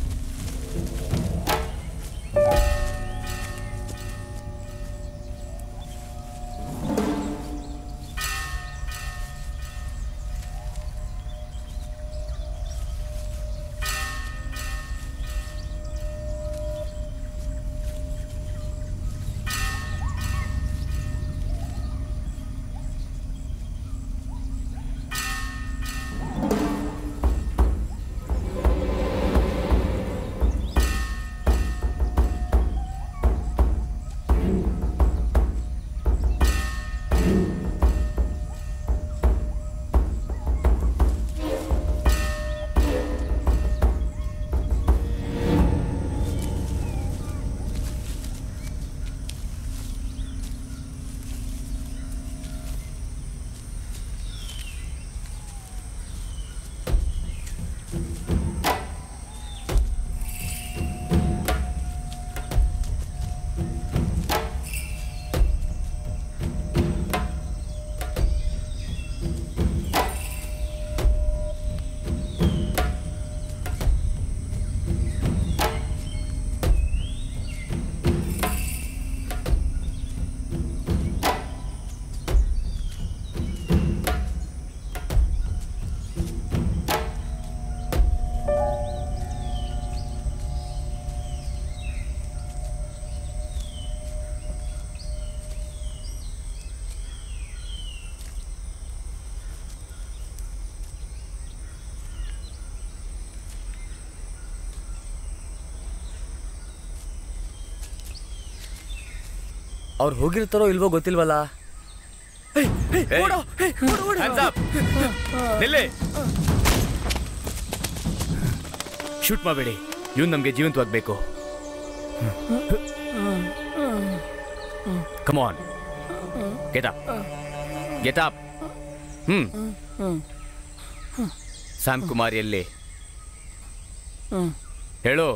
ಅವ್ರು ಹೋಗಿರ್ತಾರೋ ಇಲ್ವೋ ಗೊತ್ತಿಲ್ವಲ್ಲ Hands up! ನಿಲ್ಲಿ ಶೂಟ್ ಮಾಡಬೇಡಿ ಇವ್ನು ನಮಗೆ ಜೀವಂತವಾಗಬೇಕು come on get up get up hmm Sam Kumar ಎಲ್ಲಿ ಹೇಳು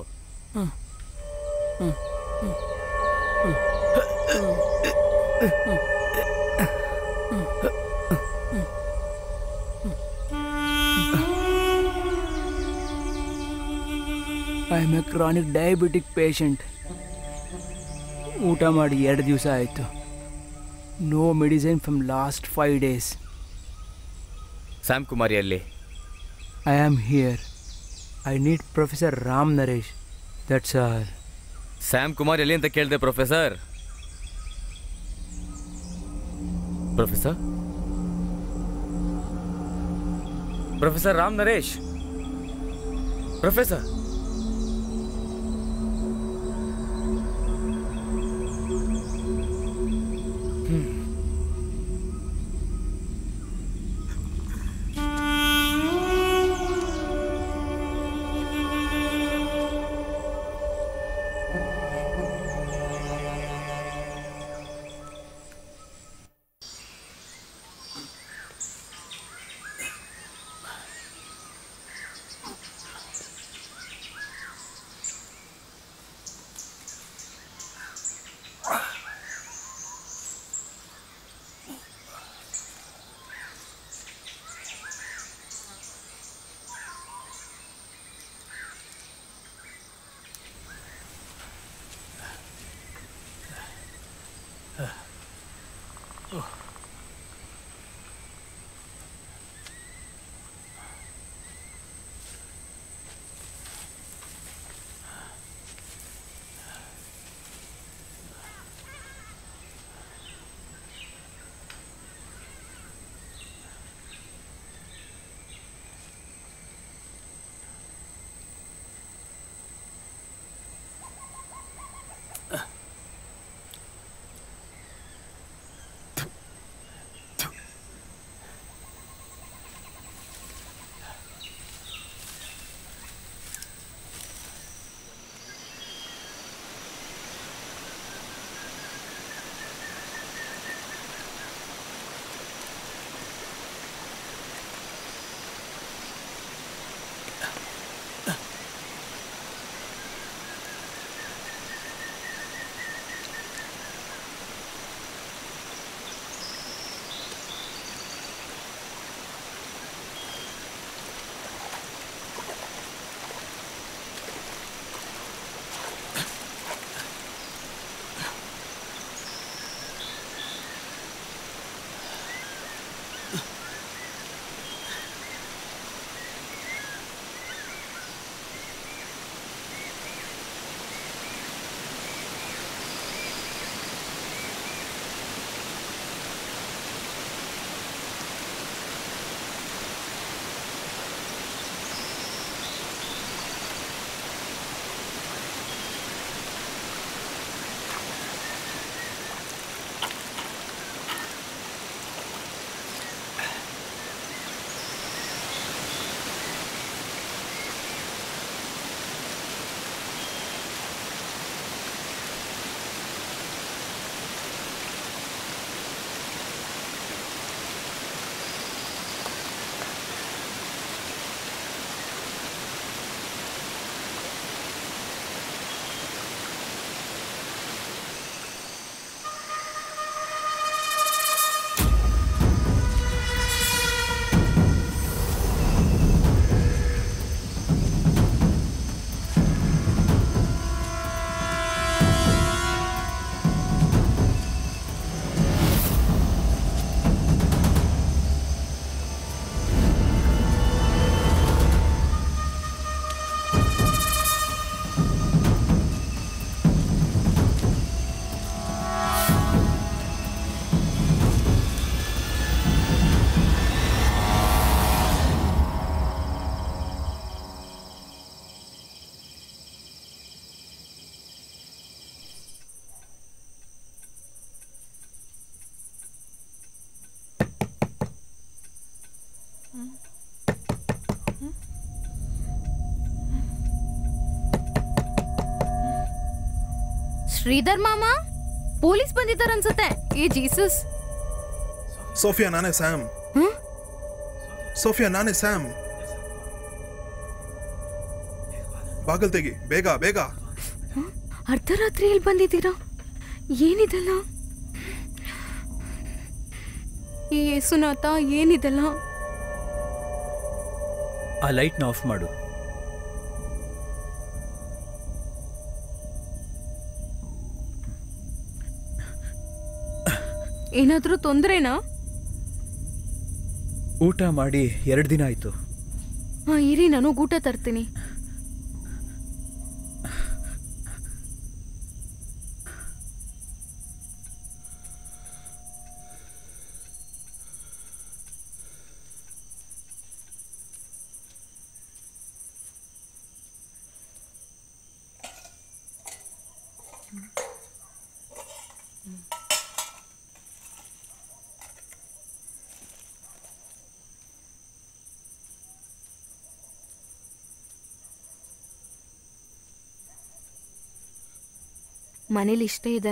I am a chronic diabetic patient ಊಟ ಮಾಡಿ ಎರಡು ದಿವಸ ಆಯಿತು no medicine from last five days Sam Kumar ಎಲ್ಲಿ I am here I need professor Ram Naresh that's all Sam Kumar ಎಲ್ಲಿ ಅಂತ ಕೇಳಿದೆ professor professor professor Ram Naresh professor Shridhar ಮಾಮ ಪೊಲೀಸ್ ಬಂದಿದ್ದಾರೆ ಅನ್ಸುತ್ತೆ ಏ ಜೀಸಸ್ ಸೋಫಿಯಾ ನಾನೇ ಸ್ಯಾಮ್ ಹ್ಮ್? ಸೋಫಿಯಾ ನಾನೇ ಸ್ಯಾಮ್ ಬಾಗಲ್ ತೆಗಿ ಬೇಗ ಬೇಗ ಅರ್ಧರಾತ್ರಿಯಲ್ಲಿ ಬಂದಿದ್ದೀರಾ ಏನಿದೆಲ್ಲ ಈ ಯೇಸುನಾಥ ಏನಿದೆಲ್ಲ ಆ ಲೈಟ್ನ ಆಫ್ ಮಾಡು ಏನಾದ್ರೂ ತೊಂದ್ರೆನಾ ಊಟ ಮಾಡಿ ಎರಡು ದಿನ ಆಯ್ತು ಹಾ ಇರಿ ನಾನು ಊಟ ತರ್ತೀನಿ ಮನೇಲಿ ಇಷ್ಟೇ ಇದೆ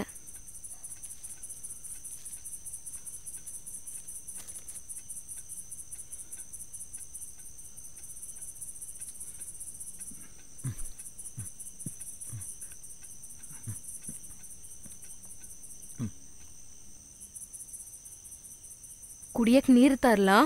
ಕುಡಿಯಕ್ ನೀರ್ ತರ್ಲಾ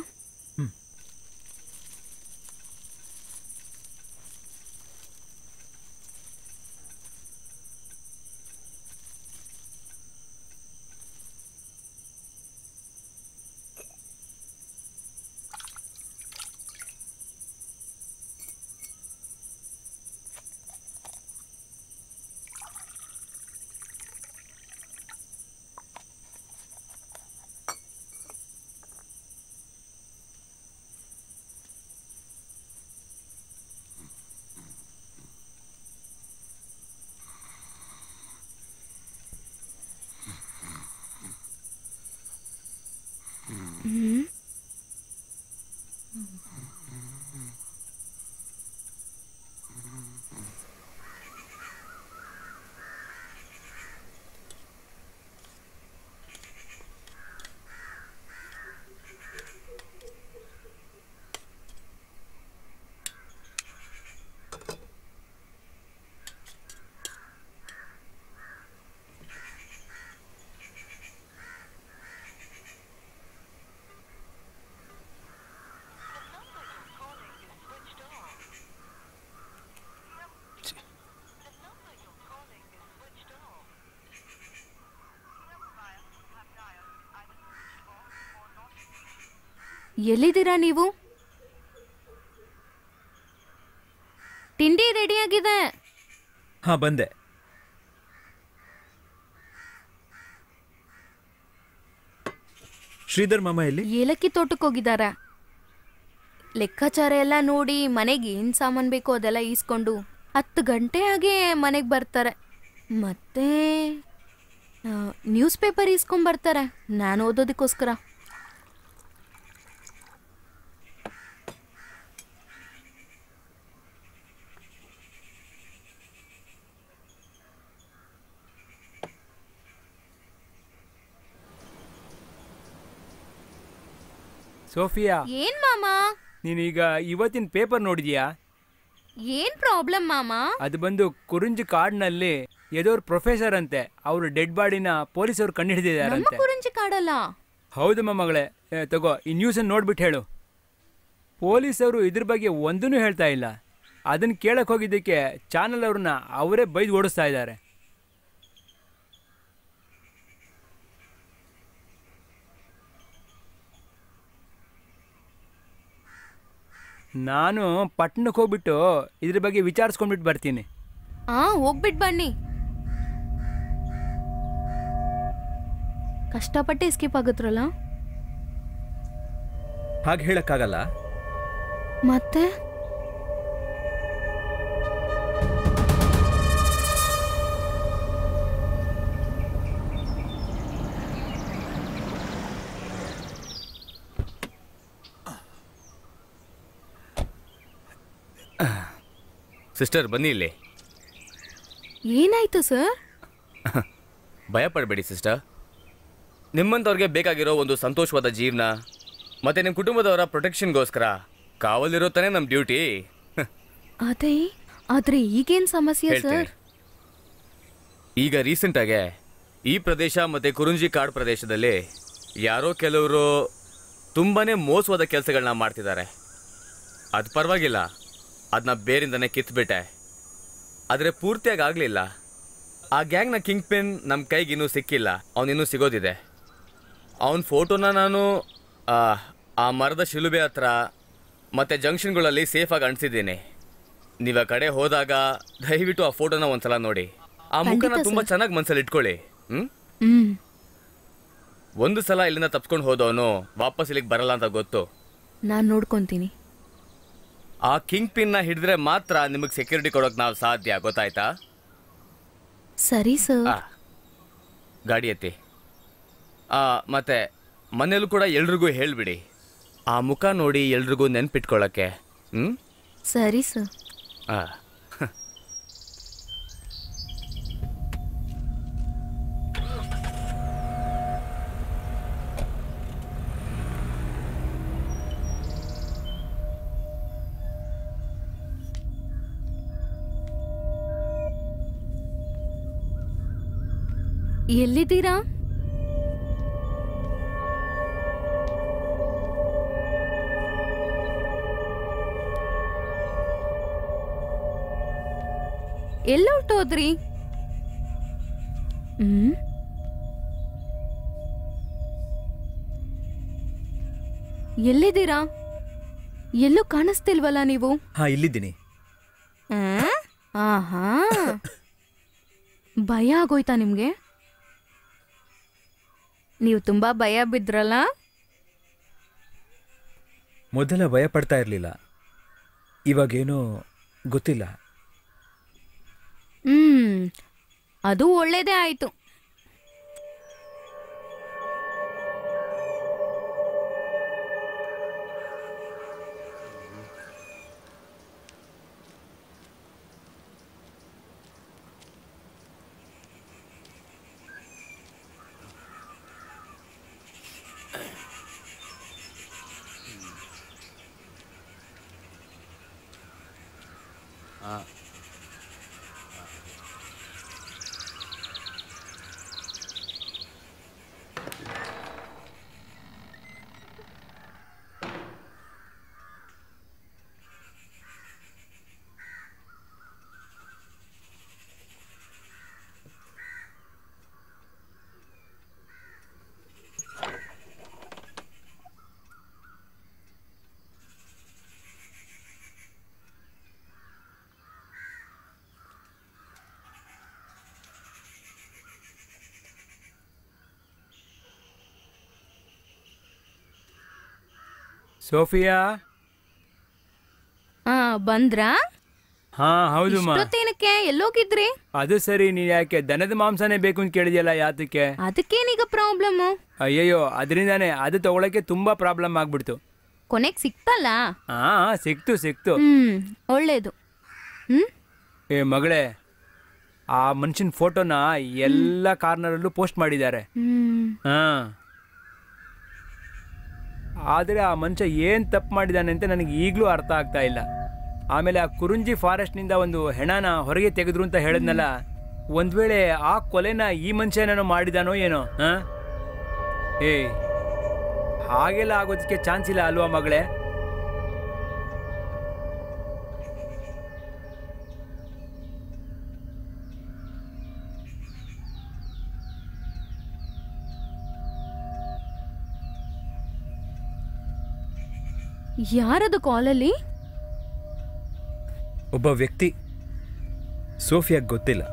ಎಲ್ಲಿದ್ದೀರಾ ನೀವು ತಿಂಡಿ ರೆಡಿಯಾಗಿದೆ ಹಾ ಬಂದೆ ಶ್ರೀಧರ್ ಮಾಮ ಎಲ್ಲಿ ಏಲಕ್ಕಿ ತೋಟಕ್ಕೆ ಹೋಗಿದ್ದಾರೆ ಲೆಕ್ಕಾಚಾರ ಎಲ್ಲ ನೋಡಿ ಮನೆಗೆ ಏನು ಸಾಮಾನು ಬೇಕೋ ಅದೆಲ್ಲ ಈಸ್ಕೊಂಡು ಹತ್ತು ಗಂಟೆ ಹಾಗೆ ಮನೆಗೆ ಬರ್ತಾರೆ ಮತ್ತೆ ನ್ಯೂಸ್ ಪೇಪರ್ ಈಸ್ಕೊಂಬರ್ತಾರೆ ನಾನು ಓದೋದಕ್ಕೋಸ್ಕರ ಸೋಫಿಯಾ ಏನ್ ಮಾಮ ನೀನೀಗ ಇವತ್ತಿನ ಪೇಪರ್ ನೋಡಿದ್ಯಾ ಏನ್ ಪ್ರಾಬ್ಲಮ್ ಮಾಮ ಅದು ಬಂದು ಕುರುಂಜಿ ಕಾಡ್ನಲ್ಲಿ ಎದೋರ್ ಪ್ರೊಫೆಸರ್ ಅಂತೆ ಅವರು ಡೆಡ್ ಬಾಡಿನ ಪೊಲೀಸರು ನಮ್ಮ ಕಂಡುಹಿಡಿದಿದ್ದಾರಂತೆ ಕುರಂಜಿ ಕಾಡಲ್ಲ ಹೌದು ಮಗಳೇ ಏ, ತಗೋ ಈ ನ್ಯೂಸನ್ನು ನೋಡ್ಬಿಟ್ಟು ಹೇಳು ಪೊಲೀಸರು ಇದ್ರ ಬಗ್ಗೆ ಒಂದೂ ಹೇಳ್ತಾ ಇಲ್ಲ ಅದನ್ನು ಕೇಳಕ್ ಹೋಗಿದ್ದಕ್ಕೆ ಚಾನಲ್ ಅವ್ರನ್ನ ಅವರೇ ಬೈದು ಓಡಿಸ್ತಾ ಇದ್ದಾರೆ ನಾನು ಪಟ್ಟಣಕ್ಕೆ ಹೋಗ್ಬಿಟ್ಟು ಇದ್ರ ಬಗ್ಗೆ ವಿಚಾರಿಸ್ಕೊಂಡ್ಬಿಟ್ಟು ಬರ್ತೀನಿ ಆ ಹೋಗ್ಬಿಟ್ ಬನ್ನಿ ಕಷ್ಟಪಟ್ಟು ಎಸ್ಕೇಪ್ ಆಗುತ್ತಲ್ಲ ಹಾಗೆ ಹೇಳಕ್ಕಾಗಲ್ಲ ಮತ್ತೆ ಸಿಸ್ಟರ್ ಬನ್ನಿ ಇಲ್ಲಿ ಏನಾಯ್ತು ಸರ್ ಭಯ ಪಡಬೇಡಿ ಸಿಸ್ಟರ್ ನಿಮ್ಮಂಥವ್ರಿಗೆ ಬೇಕಾಗಿರೋ ಒಂದು ಸಂತೋಷವಾದ ಜೀವನ ಮತ್ತು ನಿಮ್ಮ ಕುಟುಂಬದವರ ಪ್ರೊಟೆಕ್ಷನ್ಗೋಸ್ಕರ ಕಾವಲಿರೋ ತಾನೇ ನಮ್ಮ ಡ್ಯೂಟಿ ಅದೇ ಆದ್ರೆ ಈಗೇನ್ ಸಮಸ್ಯೆ ಹೇಳ್ತೀನಿ ಸರ್ ಈಗ ರೀಸೆಂಟಾಗೆ ಈ ಪ್ರದೇಶ ಮತ್ತು ಕುರುಂಜಿ ಕಾಡು ಪ್ರದೇಶದಲ್ಲಿ ಯಾರೋ ಕೆಲವರು ತುಂಬಾ ಮೋಸವಾದ ಕೆಲಸಗಳನ್ನ ಮಾಡ್ತಿದ್ದಾರೆ ಅದು ಪರವಾಗಿಲ್ಲ ಅದನ್ನ ಬೇರಿಂದನೇ ಕಿತ್ಬಿಟ್ಟೆ ಆದರೆ ಪೂರ್ತಿಯಾಗಿ ಆಗಲಿಲ್ಲ ಆ ಗ್ಯಾಂಗ್ನ ಕಿಂಗ್ ಪಿನ್ ನಮ್ಮ ಕೈಗಿನ್ನೂ ಸಿಕ್ಕಿಲ್ಲ ಅವನಿನ್ನೂ ಸಿಗೋದಿದೆ ಅವನ ಫೋಟೋನ ನಾನು ಆ, ಆ ಮರದ ಶಿಲುಬೆ ಹತ್ರ ಮತ್ತು ಜಂಕ್ಷನ್ಗಳಲ್ಲಿ ಸೇಫಾಗಿ ಅಂಟಿಸಿದ್ದೀನಿ ನೀವು ಆ ಕಡೆ ಹೋದಾಗ ದಯವಿಟ್ಟು ಆ ಫೋಟೋನ ಒಂದ್ಸಲ ನೋಡಿ ಆ ಮುಖನ ಖಂಡಿತ ತುಂಬಾ ಚೆನ್ನಾಗಿ ಮನ್ಸಲ್ಲಿ ಇಟ್ಕೊಳ್ಳಿ ಹ್ಮ್ ಹ್ಮ್ ಒಂದು ಸಲ ಇಲ್ಲಿಂದ ತಪ್ಸ್ಕೊಂಡು ಹೋದವನು ವಾಪಸ್ ಇಲ್ಲಿಗೆ ಬರಲ್ಲ ಅಂತ ಗೊತ್ತು ನಾನ್ ನೋಡ್ಕೊಂತೀನಿ ಆ ಕಿಂಗ್ ಪಿನ್ನ ಹಿಡಿದ್ರೆ ಮಾತ್ರ ನಿಮಗೆ ಸೆಕ್ಯೂರಿಟಿ ಕೊಡೋಕೆ ನಾವು ಸಾಧ್ಯ ಗೊತ್ತಾಯ್ತಾ ಸರಿ ಸರ್ ಆ, ಗಾಡಿ ಎತ್ತಿ ಆ, ಮತ್ತೆ ಮನೇಲೂ ಕೂಡ ಎಲ್ರಿಗೂ ಹೇಳ್ಬಿಡಿ ಆ ಮುಖ ನೋಡಿ ಎಲ್ರಿಗೂ ನೆನ್ಪಿಟ್ಕೊಳ್ಳೋಕ್ಕೆ ಹ್ಮ್ ಸರಿ ಸರ್ ಆ. ಎಲ್ಲಿದ್ದೀರಾ ಎಲ್ಲೊರ್ಟೋದ್ರಿ ಹ್ಮ್ ಎಲ್ಲಿದ್ದೀರಾ ಎಲ್ಲೂ ಕಾಣಿಸ್ತಿಲ್ವಲ್ಲ ನೀವು ಹಾ ಇಲ್ಲಿದ್ದೀನಿ ಆ? ಆಹಾ ಭಯ ಆಗೋಯ್ತಾ ನಿಮ್ಗೆ ನೀವು ತುಂಬಾ ಭಯ ಬಿದ್ರಲ್ಲ ಮೊದಲ ಭಯ ಪಡ್ತಾ ಇರಲಿಲ್ಲ ಇವಾಗೇನೋ ಗೊತ್ತಿಲ್ಲ ಹ್ಮ್ ಅದು ಒಳ್ಳೇದೇ ಆಯ್ತು ಸೋಫಿಯಾ ಆ ಬಂದ್ರಾ ಹಾ ಹೌದು ಮಾ ಇಷ್ಟೊತ್ತೇನಕ್ಕೆ ಎಲ್ಲೋಗಿದ್ರಿ ಅದು ಸರಿ ನೀನ್ ಯಾಕೆ ದನದ ಮಾಂಸನೇ ಬೇಕು ಅಂತ ಕೇಳಿದ್ಯಲ್ಲ ಯಾತಕ್ಕೆ ಅದಕ್ಕೇನೀಗ ಪ್ರಾಬ್ಲಮ್ಮು ಅಯ್ಯಯ್ಯೋ ಅದರಿಂದಾನೆ ಅದು ತಗೊಳಕ್ಕೆ ತುಂಬಾ ಪ್ರಾಬ್ಲಮ್ ಆಗ್ಬಿಡ್ತು ಕೊನೆಗ್ ಸಿಕ್ತಲ್ಲ ಹಾ ಸಿಕ್ತು ಸಿಕ್ತು ಹ್ಮ್ ಒಳ್ಳೇದು ಹ್ಮ್ ಏ ಮಗಳೇ ಆ ಮನುಷ್ಯನ ಫೋಟೋನ ಎಲ್ಲ ಕಾರ್ನರಲ್ಲೂ ಪೋಸ್ಟ್ ಮಾಡಿದ್ದಾರೆ ಹ್ಮ್ ಹಾ ಆದರೆ ಆ ಮನುಷ್ಯ ಏನು ತಪ್ಪು ಮಾಡಿದಾನೆ ಅಂತ ನನಗೆ ಈಗಲೂ ಅರ್ಥ ಆಗ್ತಾ ಇಲ್ಲ ಆಮೇಲೆ ಆ ಕುರುಂಜಿ ಫಾರೆಸ್ಟ್ನಿಂದ ಒಂದು ಹೆಣನ ಹೊರಗೆ ತೆಗೆದ್ರು ಅಂತ ಹೇಳಿದ್ನಲ್ಲ ಒಂದು ವೇಳೆ ಆ ಕೊಲೆನ ಈ ಮನುಷ್ಯನೇನೋ ಮಾಡಿದಾನೋ ಏನೋ ಹಾ ಏ ಹಾಗೆಲ್ಲ ಆಗೋದಕ್ಕೆ ಚಾನ್ಸ್ ಇಲ್ಲ ಅಲ್ವಾ ಮಗಳೇ ಯಾರದು ಕಾಲಲ್ಲಿ ಒಬ್ಬ ವ್ಯಕ್ತಿ ಸೋಫಿಯಾಗ್ ಗೊತ್ತಿಲ್ಲ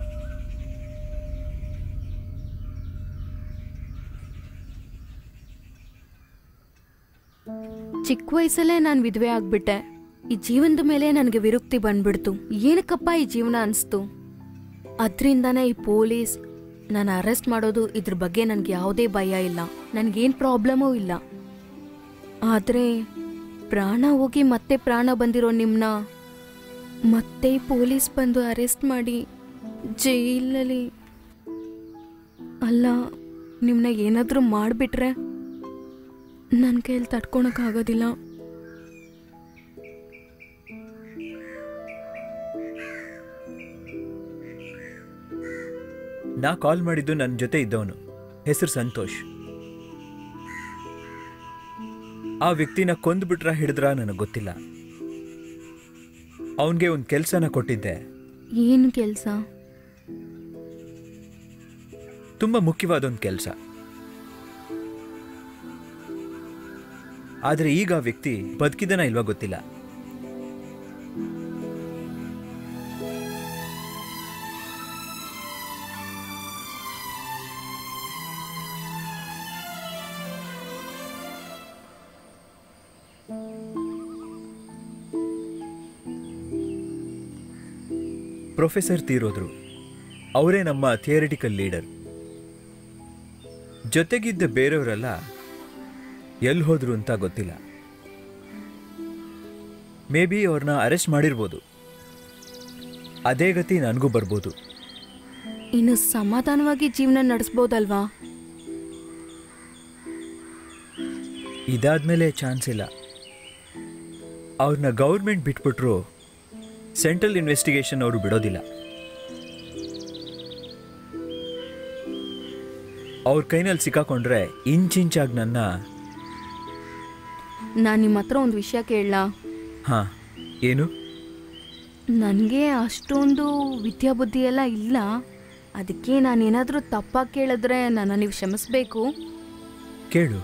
ಚಿಕ್ಕ ವಯಸ್ಸಲ್ಲೇ ನಾನು ವಿಧವೆ ಆಗ್ಬಿಟ್ಟೆ ಈ ಜೀವನದ ಮೇಲೆ ನನಗೆ ವಿರುಕ್ತಿ ಬಂದ್ಬಿಡ್ತು ಏನಕ್ಕಪ್ಪ ಈ ಜೀವನ ಅನಿಸ್ತು ಅದರಿಂದನೇ ಈ ಪೊಲೀಸ್ ನಾನು ಅರೆಸ್ಟ್ ಮಾಡೋದು ಇದ್ರ ಬಗ್ಗೆ ನನಗೆ ಯಾವುದೇ ಭಯ ಇಲ್ಲ ನನಗೇನು ಪ್ರಾಬ್ಲಮೂ ಇಲ್ಲ ಆದರೆ ಪ್ರಾಣ ಹೋಗಿ ಮತ್ತೆ ಪ್ರಾಣ ಬಂದಿರೋ ನಿಮ್ಮನ್ನ ಮತ್ತೆ ಪೊಲೀಸ್ ಬಂದು ಅರೆಸ್ಟ್ ಮಾಡಿ ಜೈಲಲ್ಲಿ ಅಲ್ಲ ನಿಮ್ಮನ್ನ ಏನಾದರೂ ಮಾಡಿಬಿಟ್ರೆ ನನ್ನ ಕೈಯಲ್ಲಿ ತಡ್ಕೊಳಕ್ಕಾಗೋದಿಲ್ಲ ನಾ ಕಾಲ್ ಮಾಡಿದ್ದು ನನ್ನ ಜೊತೆ ಇದ್ದವನು ಹೆಸರು ಸಂತೋಷ್ ಆ ವ್ಯಕ್ತಿನ ಕೊಂದ್ಬಿಟ್ರ ಹಿಡಿದ್ರ ನನಗೆ ಗೊತ್ತಿಲ್ಲ ಅವನಿಗೆ ಒಂದು ಕೆಲಸನ ಕೊಟ್ಟಿದ್ದೆ ಏನು ಕೆಲಸ ತುಂಬ ಮುಖ್ಯವಾದ ಒಂದು ಕೆಲಸ ಆದರೆ ಈಗ ಆ ವ್ಯಕ್ತಿ ಬದುಕಿದನ ಇಲ್ವಾ ಗೊತ್ತಿಲ್ಲ ಪ್ರೊಫೆಸರ್ ತೀರೋದ್ರು ಅವರೇ ನಮ್ಮ ಥಿಯರಿಟಿಕಲ್ ಲೀಡರ್ ಜೊತೆಗಿದ್ದ ಬೇರೆಯವರೆಲ್ಲ ಎಲ್ಲಿ ಹೋದ್ರು ಅಂತ ಗೊತ್ತಿಲ್ಲ ಮೇ ಬಿ ಅವ್ರನ್ನ ಅರೆಸ್ಟ್ ಮಾಡಿರ್ಬೋದು ಅದೇ ಗತಿ ನನಗೂ ಬರ್ಬೋದು ಇನ್ನು ಸಮಾಧಾನವಾಗಿ ಜೀವನ ನಡೆಸ್ಬೋದಲ್ವಾ ಇದಾದ್ಮೇಲೆ ಚಾನ್ಸ್ ಇಲ್ಲ ಅವ್ರನ್ನ ಗೌರ್ಮೆಂಟ್ ಬಿಟ್ಬಿಟ್ರು ಸೆಂಟ್ರಲ್ ಇನ್ವೆಸ್ಟಿಗೇಷನ್ ಅವರು ಬಿಡೋದಿಲ್ಲ ಅವ್ರ ಕೈನಲ್ಲಿ ಸಿಕ್ಕಾಕೊಂಡ್ರೆ ಇಂಚಿಂಚಾಗಿ ನನ್ನ ನಾನು ನಿಮ್ಮ ಹತ್ರ ಒಂದು ವಿಷಯ ಕೇಳಲಾ ಹಾ ಏನು ನನಗೆ ಅಷ್ಟೊಂದು ವಿದ್ಯಾಬುದ್ಧಿ ಎಲ್ಲ ಇಲ್ಲ ಅದಕ್ಕೆ ನಾನೇನಾದರೂ ತಪ್ಪಾಗಿ ಕೇಳಿದ್ರೆ ನನ್ನ ನೀವು ಕ್ಷಮಿಸ್ಬೇಕು ಕೇಳು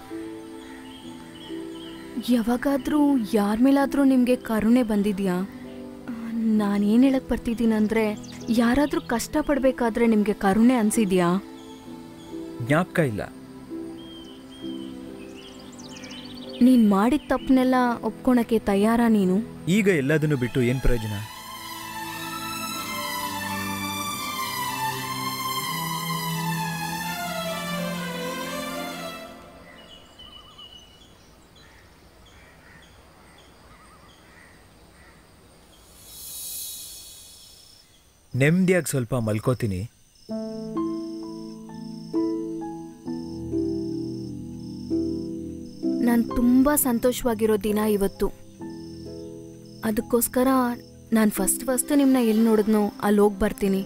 ಯಾವಾಗಾದರೂ ಯಾರ ಮೇಲಾದರೂ ನಿಮಗೆ ಕರುಣೆ ಬಂದಿದೆಯಾ ನಾನೇನು ಹೇಳಕ್ಕೆ ಬರ್ತಿದ್ದೀನಂದರೆ ಯಾರಾದರೂ ಕಷ್ಟಪಡಬೇಕಾದ್ರೆ ನಿಮಗೆ ಕರುಣೆ ಅನಿಸಿದ್ಯಾ ಜ್ಞಾಪಕ ಇಲ್ಲ ನೀನು ಮಾಡಿದ ತಪ್ಪನ್ನೆಲ್ಲ ಒಪ್ಕೊಳಕ್ಕೆ ತಯಾರಾ ನೀನು ಈಗ ಎಲ್ಲದನ್ನು ಬಿಟ್ಟು ಏನು ಪ್ರಯೋಜನ ನೆಮ್ಮದಿಯಾಗಿ ಸ್ವಲ್ಪ ಮಲ್ಕೋತೀನಿ ನಾನು ತುಂಬ ಸಂತೋಷವಾಗಿರೋ ದಿನ ಇವತ್ತು ಅದಕ್ಕೋಸ್ಕರ ನಾನು ಫಸ್ಟ್ ಫಸ್ಟ್ ನಿಮ್ಮನ್ನ ಎಲ್ಲಿ ನೋಡಿದ್ನೋ ಅಲ್ಲಿ ಹೋಗಿ ಬರ್ತೀನಿ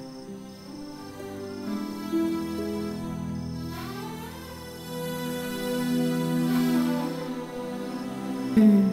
ಹ್ಮ್.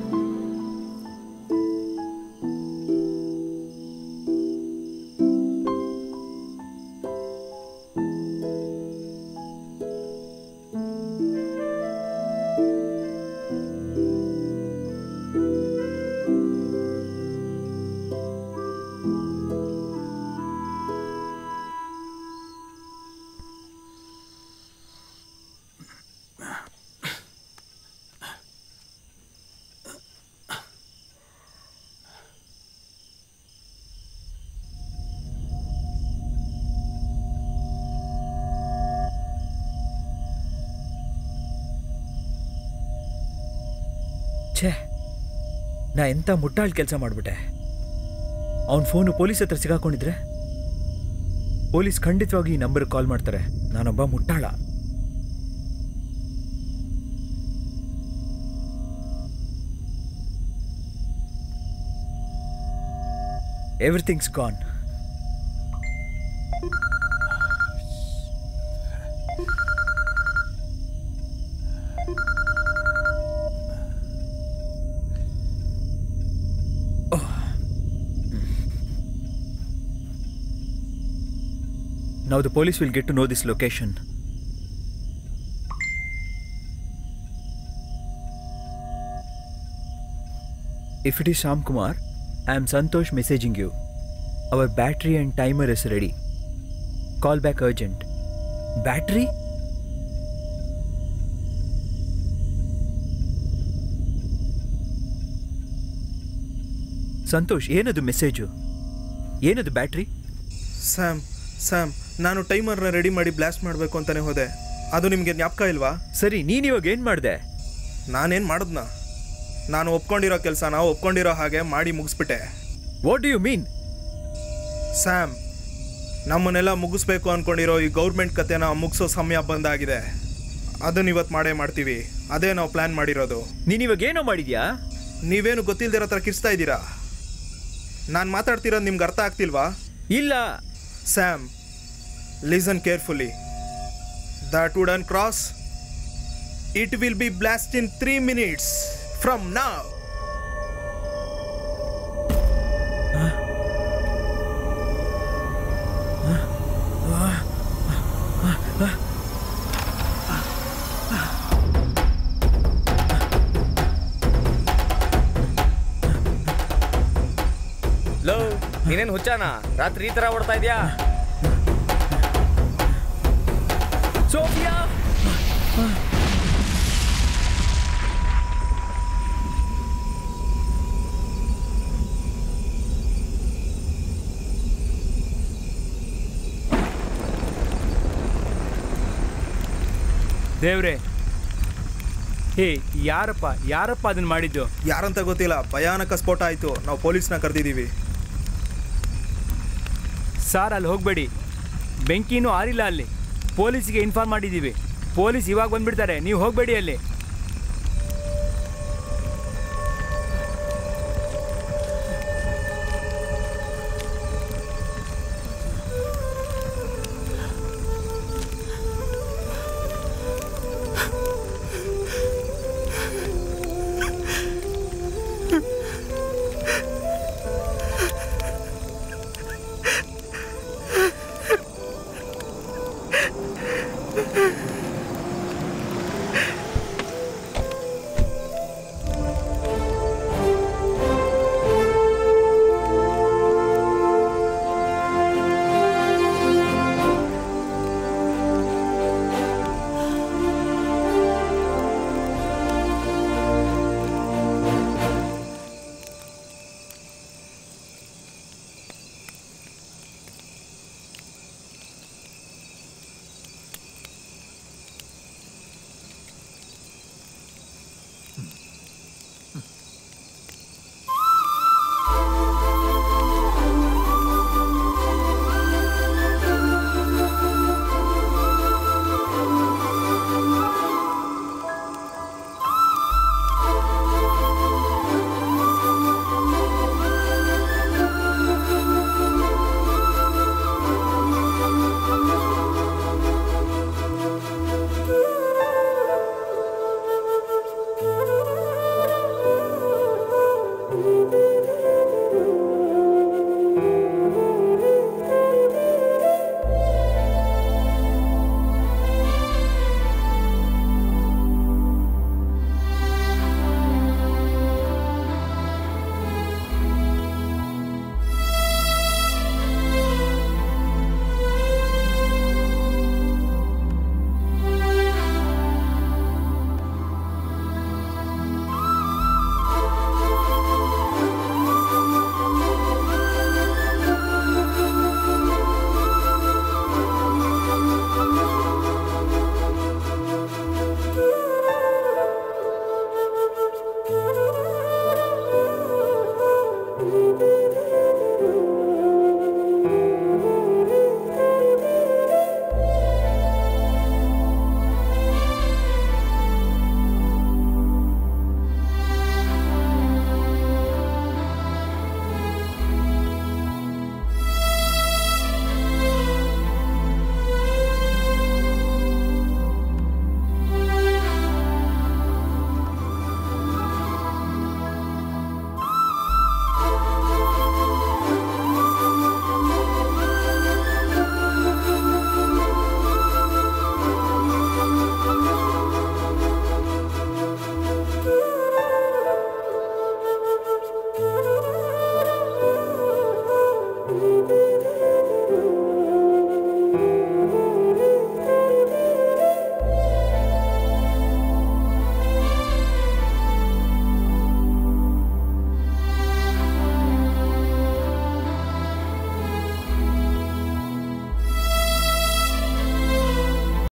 ಛೇ ನಾ ಎಂಥ ಮುಟ್ಟಾಳ್ ಕೆಲಸ ಮಾಡಿಬಿಟ್ಟೆ ಅವನ ಫೋನು ಪೊಲೀಸ್ ಹತ್ರ ಸಿಗಾಕೊಂಡಿದ್ರೆ ಪೊಲೀಸ್ ಖಂಡಿತವಾಗಿ ಈ ನಂಬರ್ ಕಾಲ್ ಮಾಡ್ತಾರೆ ನಾನೊಬ್ಬ ಮುಟ್ಟಾಳ everything's gone Now the police will get to know this location. If it is Sham Kumar, I am Santosh messaging you. Our battery and timer is ready. Call back urgent. Battery? Santosh ಏನದು ಮೆಸೇಜು ಏನದು ಬ್ಯಾಟ್ರಿ ಸ್ಯಾಮ್ ಸ್ಯಾಮ್ ನಾನು ಟೈಮರ್ನ ರೆಡಿ ಮಾಡಿ ಬ್ಲಾಸ್ಟ್ ಮಾಡಬೇಕು ಅಂತಾನೆ ಹೋದೆ ಅದು ನಿಮಗೆ ಜ್ಞಾಪಕ ಇಲ್ವಾ ಸರಿ ನೀನ್ ಇವಾಗ ಏನ್ ಮಾಡ್ದೆ ನಾನೇನು ಮಾಡಿದ್ನ ನಾನು ಒಪ್ಕೊಂಡಿರೋ ಕೆಲಸನ ಒಪ್ಕೊಂಡಿರೋ ಹಾಗೆ ಮಾಡಿ ಮುಗಿಸ್ಬಿಟ್ಟೆ what do you mean Sam ನಮ್ಮನ್ನೆಲ್ಲ ಮುಗಿಸ್ಬೇಕು ಅಂದ್ಕೊಂಡಿರೋ ಈ ಗೌರ್ಮೆಂಟ್ ಕತೆನ ಮುಗಿಸೋ ಸಮಯ ಬಂದಾಗಿದೆ ಅದನ್ನ ಇವತ್ತು ಮಾಡೇ ಮಾಡ್ತೀವಿ ಅದೇ ನಾವು ಪ್ಲ್ಯಾನ್ ಮಾಡಿರೋದು ನೀನ್ ಇವಾಗ ಏನೋ ಮಾಡಿದ್ಯಾ ನೀವೇನು ಗೊತ್ತಿಲ್ದಿರೋ ಥರ ಕಿರ್ಸ್ತಾ ಇದ್ದೀರಾ ನಾನು ಮಾತಾಡ್ತಿರೋದು ನಿಮ್ಗೆ ಅರ್ಥ ಆಗ್ತಿಲ್ವಾ ಇಲ್ಲ Sam listen carefully that wooden cross it will be blast in three minutes from now ಲೋ ನೀನೇನು ಹುಚ್ಚಾನ ರಾತ್ರಿ ಈ ಥರ ಓಡ್ತಾ ಇದೆಯಾ ಸೋಫಿಯಾ ದೇವ್ರೆ ಹೇ ಯಾರಪ್ಪ ಯಾರಪ್ಪ ಅದನ್ನ ಮಾಡಿದ್ದು ಯಾರಂತ ಗೊತ್ತಿಲ್ಲ ಭಯಾನಕ ಸ್ಫೋಟ ಆಯಿತು ನಾವು ಪೊಲೀಸ್ನ ಕರೆದಿದ್ದೀವಿ ಸಾರ್ ಅಲ್ಲಿ ಹೋಗಬೇಡಿ ಬೆಂಕಿನೂ ಆರಿಲ್ಲ ಅಲ್ಲಿ ಪೊಲೀಸಿಗೆ ಇನ್ಫಾರ್ಮ್ ಮಾಡಿದ್ದೀವಿ ಪೊಲೀಸ್ ಇವಾಗ ಬಂದ್ಬಿಡ್ತಾರೆ ನೀವು ಹೋಗಬೇಡಿ ಅಲ್ಲಿ